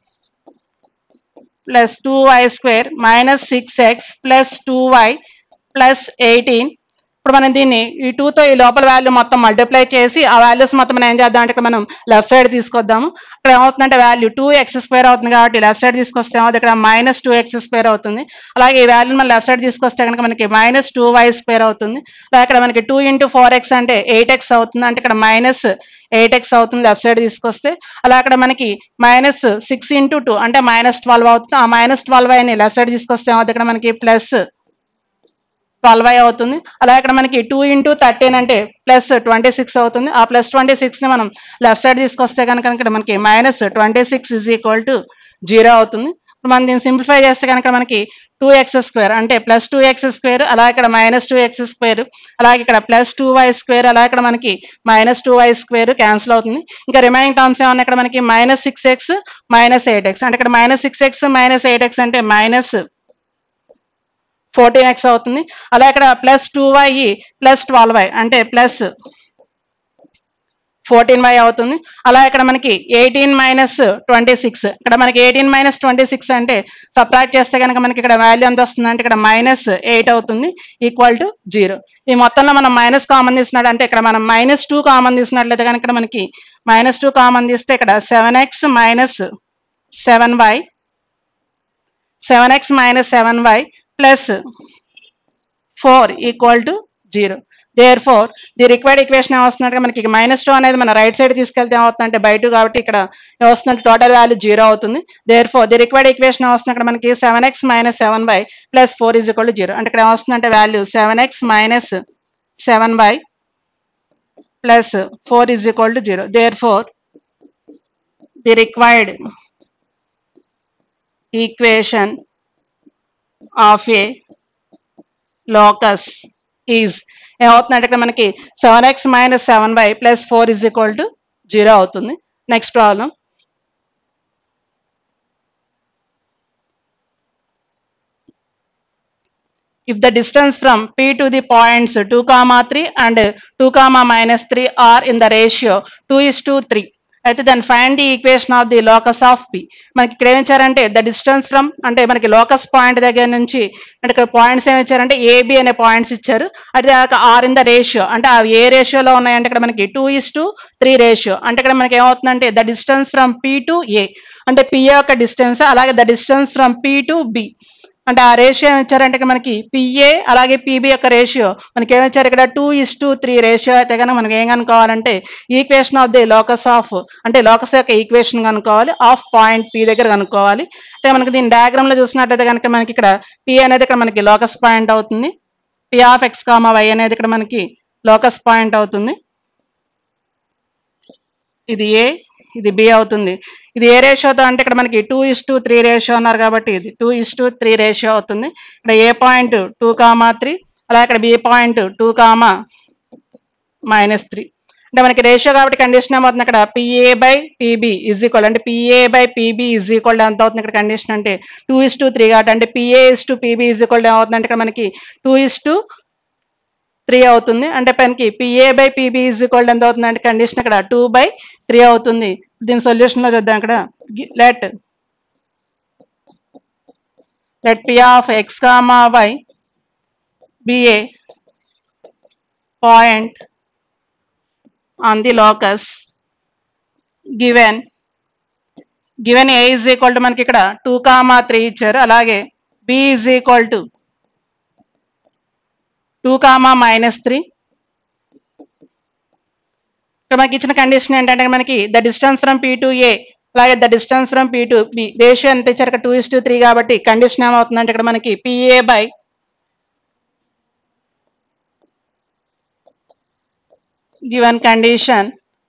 S1: plus two y square minus six x plus two y plus eighteen ఇప్పుడు మనం దీన్ని ఈ టూతో ఈ లోపల వాల్యూ మొత్తం మల్టిప్లై చేసి ఆ వాల్యూస్ మొత్తం మనం ఏం చేద్దాం అంటే ఇక్కడ మనం లెఫ్ట్ సైడ్ తీసుకొద్దాము ఇక్కడ ఏమవుతుందంటే వాల్యూ టూ ఎక్స్ స్క్వేర్ అవుతుంది కాబట్టి లెఫ్ట్ సైడ్ తీసుకొస్తే ఏమవుతుంది ఇక్కడ మైనస్ టూ ఎక్స్ స్క్వేర్ అవుతుంది అలాగే ఈ వాల్యూ మనం లెఫ్ట్ సైడ్ తీసుకొస్తే కనుక మనకి మైనస్ టూ వై స్క్వేర్ అవుతుంది అలాగే ఇక్కడ మనకి టూ ఇంటూ ఫోర్ ఎక్స్ అంటే ఎయిట్ ఎక్స్ అవుతుంది అంటే ఇక్కడ మైనస్ ఎయిట్ ఎక్స్ అవుతుంది లెఫ్ట్ సైడ్ తీసుకొస్తే అలా అక్కడ మనకి మైనస్ సిక్స్ ఇంటూ టూ అంటే మైనస్ ట్వెల్వ్ అవుతుంది ఆ మైనస్ ట్వెల్వ్ అని లెఫ్ట్ సైడ్ తీసుకొస్తే ఏమవుతుంది ఇక్కడ మనకి ప్లస్ ట్వెల్వ్ ఐ అవుతుంది అలా ఇక్కడ మనకి టూ ఇంటూ థర్టీన్ అంటే ప్లస్ ట్వంటీ సిక్స్ అవుతుంది ఆ ప్లస్ ట్వంటీ సిక్స్ని మనం లెఫ్ట్ సైడ్ తీసుకొస్తే కనుక ఇక్కడ మనకి minus twenty six is equal to zero అవుతుంది ఇప్పుడు మనం దీన్ని సింప్లిఫై చేస్తే కనుక మనకి టూ ఎక్స్ స్క్వేర్ అంటే ప్లస్ టూ ఎక్స్ స్క్వేర్ అలా ఇక్కడ మైనస్ టూ ఎక్స్ స్క్వేర్ అలాగే ఇక్కడ ప్లస్ టూ వై స్క్వేర్ అలా ఇక్కడ మనకి minus two y square cancel అవుతుంది ఇంకా రిమైనింగ్ టర్మ్స్ ఏమన్నా ఇక్కడ మనకి minus six x minus eight x అంటే ఇక్కడ minus six x minus eight x అంటే మైనస్ ఫోర్టీన్ ఎక్స్ అవుతుంది అలా ఇక్కడ plus two y plus twelve y అంటే ప్లస్ ఫోర్టీన్ వై అవుతుంది అలా ఇక్కడ మనకి ఎయిటీన్ మైనస్ ట్వంటీ సిక్స్ ఇక్కడ మనకి ఎయిటీన్ మైనస్ ట్వంటీ సిక్స్ అంటే సబ్ట్రాక్ట్ చేస్తే కనుక మనకి ఇక్కడ వాల్యూ ఎంత వస్తుంది అంటే ఇక్కడ మైనస్ ఎయిట్ అవుతుంది ఈక్వల్ టు జీరో ఈ మొత్తంలో మనం మైనస్ కామన్ తీసినట్టు అంటే ఇక్కడ మనం మైనస్ టూ కామన్ తీసినట్లయితే కనుక ఇక్కడ మనకి మైనస్ టూ కామన్ తీస్తే ఇక్కడ seven x minus seven y seven x minus seven y plus four equal to zero therefore the required equation ఏమొస్తున్నట్టుగా మనకి మైనస్ టూ అనేది మన రైట్ సైడ్ తీసుకెళ్తే ఏమవుతుందంటే బై టూ కాబట్టి ఇక్కడ ఏమొస్తుందంటే టోటల్ వాల్యూ జీరో అవుతుంది therefore the required equation ఏమొస్తుంది ఇక్కడ మనకి seven x minus seven y plus four is equal to zero అంటే ఇక్కడ ఏమొస్తుందంటే value seven x minus seven y plus four is equal to zero therefore the required equation of a locus is ఏమవుతుందంటే ఇక్కడ మనకి seven x minus seven y plus four is equal to zero అవుతుంది next problem if the distance from P to the points 2 comma 3 and 2 comma minus 3 are in the ratio 2 is to 3 అయితే దాన్ని find the equation of the locus of P మనకి ఇక్కడ ఏమి ఇచ్చారంటే the distance from అంటే మనకి locus point దగ్గర నుంచి అంటే ఇక్కడ పాయింట్స్ ఏమి ఇచ్చారంటే ఏబి అనే పాయింట్స్ ఇచ్చారు అది ఆర్ ఇన్ ద రేషియో అంటే అవి ఏ రేషియోలో ఉన్నాయంటే ఇక్కడ మనకి two is to three ratio అంటే ఇక్కడ మనకి ఏమవుతుందంటే the distance from P to A అంటే పి యొక్క డిస్టెన్స్ అలాగే the distance from P to B అంటే ఆ రేషియో ఏమి ఇచ్చారంటే ఇక్కడ మనకి పిఏ అలాగే పిబి యొక్క రేషియో మనకి ఏమి ఇచ్చారు ఇక్కడ two is to three ratio అయితే కనుక మనకి ఏం కనుక్కోవాలంటే equation of the locus of అంటే లోకస్ యొక్క ఈక్వేషన్ కనుక్కోవాలి ఆఫ్ పాయింట్ పి దగ్గర కనుక్కోవాలి అంటే మనకి దీని డయాగ్రామ్ లో చూసినట్లయితే కనుక మనకి ఇక్కడ పి అనేది ఇక్కడ మనకి లోకస్ పాయింట్ అవుతుంది P of x comma y అనేది ఇక్కడ మనకి లోకస్ పాయింట్ అవుతుంది ఇది ఏ ఇది బి అవుతుంది ఇది ఏ రేషియోతో అంటే ఇక్కడ మనకి two is to three ratio అన్నారు కాబట్టి ఇది two is to three ratio అవుతుంది ఇక్కడ A point two comma three అలా ఇక్కడ B point two comma minus three అంటే మనకి రేషియో కాబట్టి కండిషన్ ఏమవుతుంది ఇక్కడ PA by PB is equal అంటే PA by PB is equal ఎంత అవుతుంది ఇక్కడ కండిషన్ అంటే టూ ఇస్ టు త్రీ కాబట్టి అంటే PA is to PB is equal ఏమవుతుంది అంటే ఇక్కడ మనకి టూ ఇస్ టు త్రీ అవుతుంది అంటే మనకి PA by PB is equal ఎంత అవుతుంది అంటే కండిషన్ ఇక్కడ టూ బై త్రీ అవుతుంది దీని సొల్యూషన్ లో చూద్దాం ఇక్కడ let let P of x comma y be a point on the locus given given A is equal to మనకి ఇక్కడ టూ కామా త్రీ ఇచ్చారు అలాగే B is equal to two comma minus three ఇక్కడ మనకి ఇచ్చిన కండిషన్ ఏంటంటే మనకి the distance from P to A అలాగే the distance from P to B ratio ఎంత ఇచ్చారు ఇక్కడ టూ ఇస్ టు త్రీ కాబట్టి కండిషన్ ఏమవుతుందంటే ఇక్కడ మనకి PA by given condition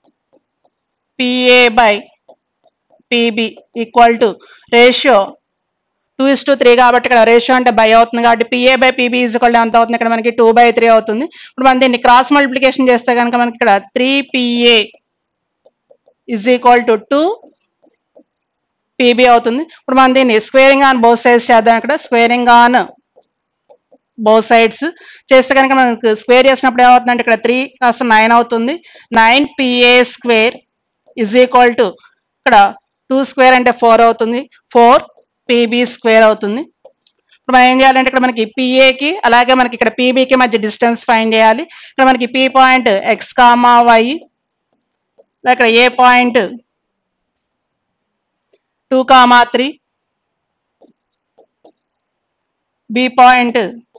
S1: PA by PB equal to ratio two is to three కాబట్టి ఇక్కడ రేషియో అంటే బై అవుతుంది కాబట్టి PA by PB is equal ఎంత అవుతుంది ఇక్కడ మనకి టూ బై త్రీ అవుతుంది ఇప్పుడు మనం దీన్ని క్రాస్ మల్టిప్లికేషన్ చేస్తే కనుక మనకి ఇక్కడ three PA is equal to two PB అవుతుంది ఇప్పుడు మనం దీన్ని స్క్వేరింగ్ ఆన్ బోత్ సైడ్స్ చేద్దాం ఇక్కడ స్క్వేరింగ్ ఆన్ బోత్ సైడ్స్ చేస్తే కనుక మనకు స్క్వేర్ చేసినప్పుడు ఏమవుతుందంటే ఇక్కడ త్రీ కాస్త నైన్ అవుతుంది nine PA square is equal to ఇక్కడ టూ స్క్వేర్ అంటే ఫోర్ అవుతుంది ఫోర్ పీబీ స్క్వేర్ అవుతుంది ఇప్పుడు మనం ఏం చేయాలంటే ఇక్కడ మనకి పిఏకి అలాగే మనకి ఇక్కడ పీబీకి మధ్య డిస్టెన్స్ ఫైండ్ చేయాలి ఇక్కడ మనకి P point x comma y ఇక్కడ A point two comma three B point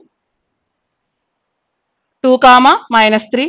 S1: two comma minus three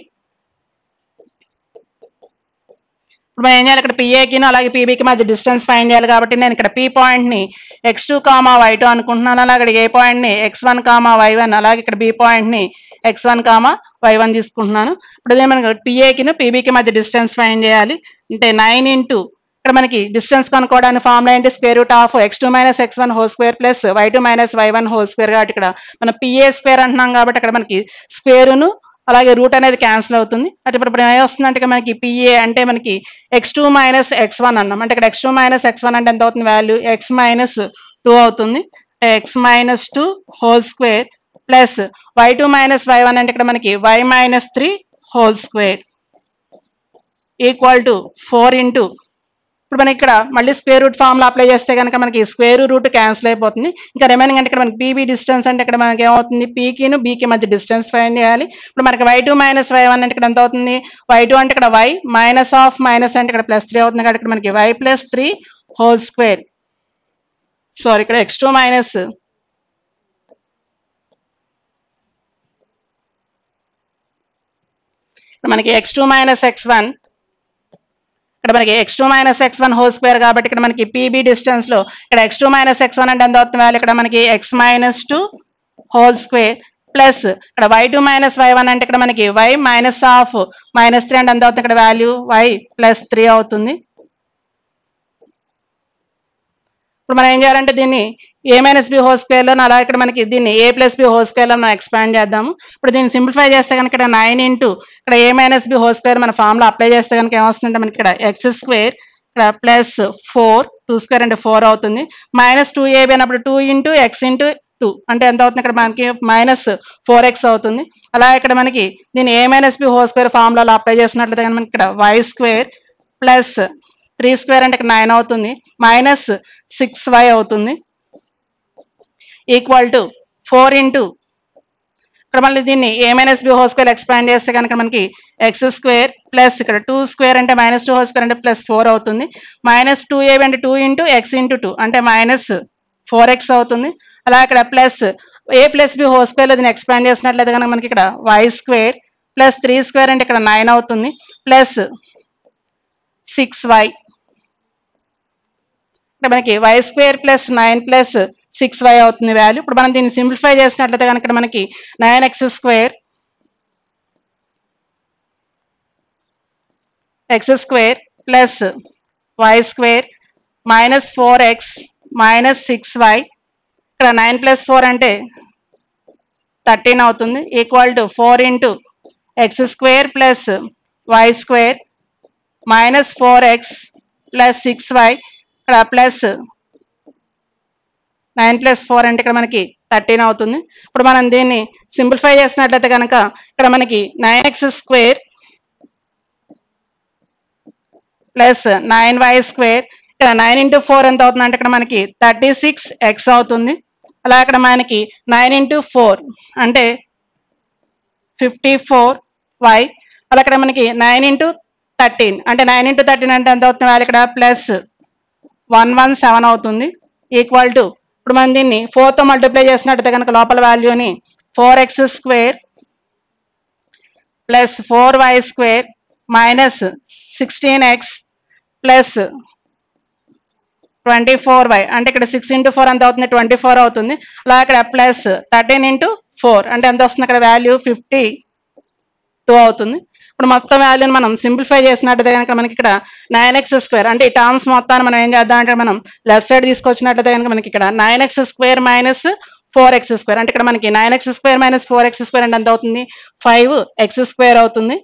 S1: ఇప్పుడు మనం ఏం చేయాలి ఇక్కడ పిఏకిను అలాగే పీబీకి మధ్య డిస్టెన్స్ ఫైండ్ చేయాలి కాబట్టి నేను ఇక్కడ పీ పాయింట్ని x two comma y two అనుకుంటున్నాను అలాగే ఇక్కడ ఏ పాయింట్ని x one comma y one అలాగే ఇక్కడ బి పాయింట్ని x one comma y one తీసుకుంటున్నాను ఇప్పుడు ఇదే మనకి పిఏకిను పీబీకి మధ్య డిస్టెన్స్ ఫైండ్ చేయాలి అంటే నైన్ ఇంటూ ఇక్కడ మనకి డిస్టెన్స్ కనుక్కోవడానికి ఫార్ములా ఏంటి square root of x two minus x one whole square plus y two minus y one whole square కాబట్టి ఇక్కడ మనం పిఏ స్క్వేర్ అంటున్నాం కాబట్టి అక్కడ మనకి స్క్వేరును అలాగే రూట్ అనేది క్యాన్సిల్ అవుతుంది అంటే ఇప్పుడు ఇప్పుడు ఏమొస్తుందంటే ఇక్కడ మనకి పిఏ అంటే మనకి x two minus x one అన్నాం అంటే ఇక్కడ x two minus x one అంటే ఎంత అవుతుంది వాల్యూ ఎక్స్ మైనస్ టూ అవుతుంది x minus two whole square plus y two minus y one అంటే ఇక్కడ మనకి y minus three whole square equal to four into ఇప్పుడు మనకి ఇక్కడ మళ్ళీ స్క్వేర్ రూట్ ఫార్ములా అప్లై చేస్తే కనుక మనకి స్క్వేర్ రూట్ క్యాన్సిల్ అయిపోతుంది ఇంకా రిమైనింగ్ అంటే ఇక్కడ మనకి పీబీ డిస్టెన్స్ అంటే ఇక్కడ మనకి ఏమవుతుంది పీకిను బీకి మధ్య డిస్టెన్స్ ఫైండ్ చేయాలి ఇప్పుడు మనకి y two minus y one అంటే ఇక్కడ ఎంత అవుతుంది వై టూ అంటే ఇక్కడ వై మైనస్ ఆఫ్ మైనస్ అంటే ఇక్కడ ప్లస్ త్రీ అవుతుంది కాబట్టి ఇక్కడ మనకి y plus three whole square sorry ఇక్కడ ఎక్స్ టూ మైనస్ మనకి x two minus x one ఇక్కడ మనకి x two minus x one whole square కాబట్టి ఇక్కడ మనకి పీబీ డిస్టెన్స్ లో ఇక్కడ x two minus x one అంటే ఎంత అవుతుంది వాల్యూ ఇక్కడ మనకి x minus two whole square plus ఇక్కడ y two minus y one అంటే ఇక్కడ మనకి y minus of minus three అంటే ఎంత అవుతుంది ఇక్కడ వాల్యూ వై ప్లస్ త్రీ అవుతుంది ఇప్పుడు మనం ఏం చేయాలంటే దీన్ని ఏ మైనస్ బి హోల్ స్క్వేర్ లో అలా ఇక్కడ మనకి దీన్ని ఏ ప్లస్ బి హోల్ స్క్వేర్ లో మనం ఎక్స్పాండ్ చేద్దాము ఇప్పుడు దీన్ని సింప్లిఫై చేస్తే కనుక ఇక్కడ నైన్ ఇంటూ ఇక్కడ ఏ మైనస్ బి హోల్ స్క్వేర్ మన ఫామ్ లో అప్లై చేస్తే కనుక ఏమొస్తుందంటే మనకి ఇక్కడ ఎక్స్ స్క్వేర్ ఇక్కడ ప్లస్ ఫోర్ టూ స్క్వేర్ అంటే ఫోర్ అవుతుంది మైనస్ టూ ఏబి అన్నప్పుడు two into x into two అంటే ఎంత అవుతుంది ఇక్కడ మనకి మైనస్ ఫోర్ ఎక్స్ అవుతుంది అలా ఇక్కడ మనకి దీన్ని ఏ మైనస్ బి హోల్ స్క్వేర్ ఫార్ములాలో అప్లై చేసినట్లయితే కనుక మనకి ఇక్కడ y square plus three square అంటే నైన్ అవుతుంది మైనస్ సిక్స్ వై అవుతుంది ఈక్వల్ టు ఫోర్ ఇంటూ ఇక్కడ మళ్ళీ దీన్ని ఏ minus B whole square expand చేస్తే కనుక మనకి ఎక్స్ స్క్వేర్ ప్లస్ ఇక్కడ టూ స్క్వేర్ అంటే మైనస్ టూ హోల్ స్క్వేర్ అంటే ప్లస్ ఫోర్ అవుతుంది మైనస్ టూ ఏ అంటే two into x into two అంటే మైనస్ ఫోర్ ఎక్స్ అవుతుంది అలా ఇక్కడ plus a plus B whole square దీన్ని ఎక్స్పాండ్ చేసినట్లయితే కనుక మనకి ఇక్కడ y square plus three square అంటే ఇక్కడ నైన్ అవుతుంది ప్లస్ సిక్స్ వై ఇక్కడ మనకి y square plus nine plus six y అవుతుంది వాల్యూ ఇప్పుడు మనం దీన్ని సింప్లిఫై చేసినట్లయితే కనుక ఇక్కడ మనకి nine x square x square plus y square minus four x minus six y ఇక్కడ నైన్ ప్లస్ ఫోర్ అంటే థర్టీన్ అవుతుంది equal to four into x square plus y square minus four x plus six y ఇక్కడ plus nine plus four అంటే ఇక్కడ మనకి thirteen అవుతుంది ఇప్పుడు మనం దీన్ని సింప్లిఫై చేసినట్లయితే కనుక ఇక్కడ మనకి nine x square plus nine y square ఇక్కడ నైన్ ఇంటూ ఫోర్ ఎంత అవుతుంది అంటే ఇక్కడ మనకి థర్టీ సిక్స్ ఎక్స్ అవుతుంది అలా ఇక్కడ మనకి నైన్ ఇంటూ ఫోర్ అంటే ఫిఫ్టీ ఫోర్ వై అలా ఇక్కడ మనకి నైన్ ఇంటూ థర్టీన్ అంటే నైన్ ఇంటూ థర్టీన్ అంటే ఎంత అవుతుంది వాళ్ళు ఇక్కడ ప్లస్ వన్ వన్ సెవెన్ అవుతుంది ఈక్వల్ టు ఇప్పుడు మనం దీన్ని ఫోర్తో మల్టిప్లై చేసినట్టయితే కనుక లోపల వాల్యూని four x square plus four y square minus sixteen x plus twenty four y అంటే ఇక్కడ సిక్స్ ఇంటూ ఫోర్ ఎంత అవుతుంది ట్వంటీ ఫోర్ అవుతుంది అలా ఇక్కడ ప్లస్ థర్టీన్ ఇంటూ ఫోర్ అంటే ఎంత వస్తుంది ఇక్కడ వాల్యూ ఫిఫ్టీ టూ అవుతుంది ఇప్పుడు మొత్తం వాల్యూని మనం సింప్లిఫై చేసినట్టయితే కనుక మనకి ఇక్కడ నైన్ ఎక్స్ స్క్వేర్ అంటే ఈ టర్మ్స్ మొత్తాన్ని మనం ఏం చేద్దాం అంటే మనం లెఫ్ట్ సైడ్ తీసుకొచ్చినట్టయితే కనుక మనకి ఇక్కడ nine x square minus four x square అంటే ఇక్కడ మనకి nine x square minus four x square అంటే ఎంత అవుతుంది ఫైవ్ ఎక్స్ స్క్వేర్ అవుతుంది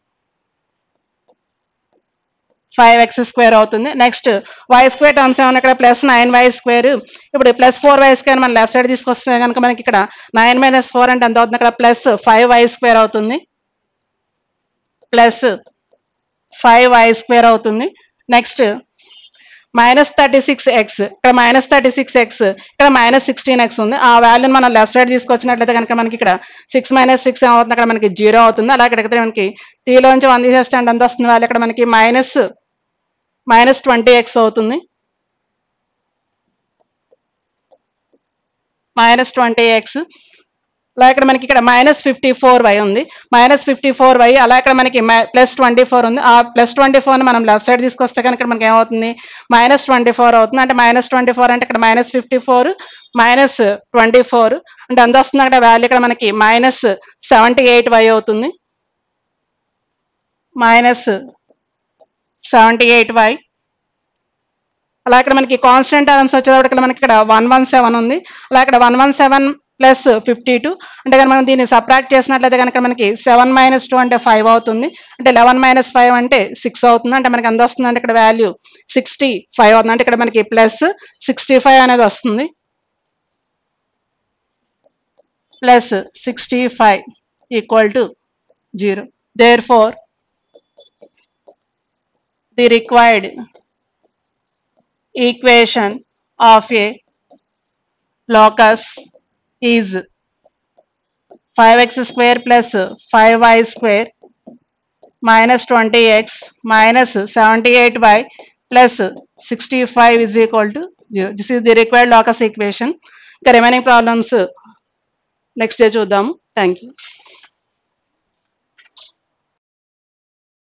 S1: ఫైవ్ ఎక్స్ స్క్వేర్ అవుతుంది నెక్స్ట్ వై స్క్వేర్ టర్మ్స్ ఏమన్నా ఇక్కడ ప్లస్ నైన్ వై స్క్వేర్ ఇప్పుడు ప్లస్ ఫోర్ వై స్క్వేర్ మనం లెఫ్ట్ సైడ్ తీసుకొస్తే కనుక మనకి ఇక్కడ నైన్ మైనస్ ఫోర్ అంటే ఎంత అవుతుంది ఇక్కడ ప్లస్ ఫైవ్ వై స్క్వేర్ అవుతుంది ప్లస్ ఫైవ్ వై స్క్వేర్ అవుతుంది next minus thirty six x ఇక్కడ మైనస్ థర్టీ సిక్స్ ఎక్స్ ఇక్కడ మైనస్ సిక్స్టీన్ ఎక్స్ ఉంది ఆ వాల్యూని మనం లెఫ్ట్ సైడ్ తీసుకొచ్చినట్లయితే కనుక మనకి ఇక్కడ సిక్స్ మైనస్ సిక్స్ ఏమవుతుంది అక్కడ మనకి జీరో అవుతుంది అలా ఇక్కడ మనకి త్రీలోంచి వన్ తీసేస్తే అంటే ఎంత వస్తుంది వాళ్ళు ఇక్కడ మనకి మైనస్ మైనస్ ట్వంటీ ఎక్స్ అవుతుంది మైనస్ ట్వంటీ ఎక్స్ అలా ఇక్కడ మనకి ఇక్కడ మైనస్ ఫిఫ్టీ ఫోర్ వై ఉంది మైనస్ ఫిఫ్టీ ఫోర్ వై అలా ఇక్కడ మనకి ప్లస్ ట్వంటీ ఫోర్ ఉంది ఆ ప్లస్ ట్వంటీ ఫోర్ని మనం లెఫ్ట్ సైడ్ తీసుకొస్తే కనుక మనకి ఏమవుతుంది మైనస్ ట్వంటీ ఫోర్ అవుతుంది అంటే మైనస్ ట్వంటీ ఫోర్ అంటే ఇక్కడ minus fifty four minus twenty four అంటే ఎంత వస్తుంది అక్కడ వాల్యూ ఇక్కడ మనకి మైనస్ సెవెంటీ ఎయిట్ వై అవుతుంది మైనస్ సెవెంటీ ఎయిట్ వై అలా ఇక్కడ మనకి కాన్స్టెంట్ టర్మ్స్ వచ్చేటప్పుడు మనకి ఇక్కడ వన్ వన్ సెవెన్ ఉంది అలా ఇక్కడ one one seven plus fifty two అంటే కనుక మనం దీన్ని సబ్ట్రాక్ట్ చేసినట్లయితే కనుక మనకి సెవెన్ మైనస్ టూ అంటే ఫైవ్ అవుతుంది అంటే లెవెన్ మైనస్ ఫైవ్ అంటే సిక్స్ అవుతుంది అంటే మనకి ఎంత వస్తుంది అంటే ఇక్కడ వాల్యూ సిక్స్టీ ఫైవ్ అవుతుంది అంటే ఇక్కడ మనకి ప్లస్ సిక్స్టీ ఫైవ్ అనేది వస్తుంది plus sixty five equal to zero therefore the required equation of a locus is 5x square plus 5y square minus 20x minus 78y plus 65 is equal to 0. This is the required locus equation. The remaining problems next day చూద్దాము thank you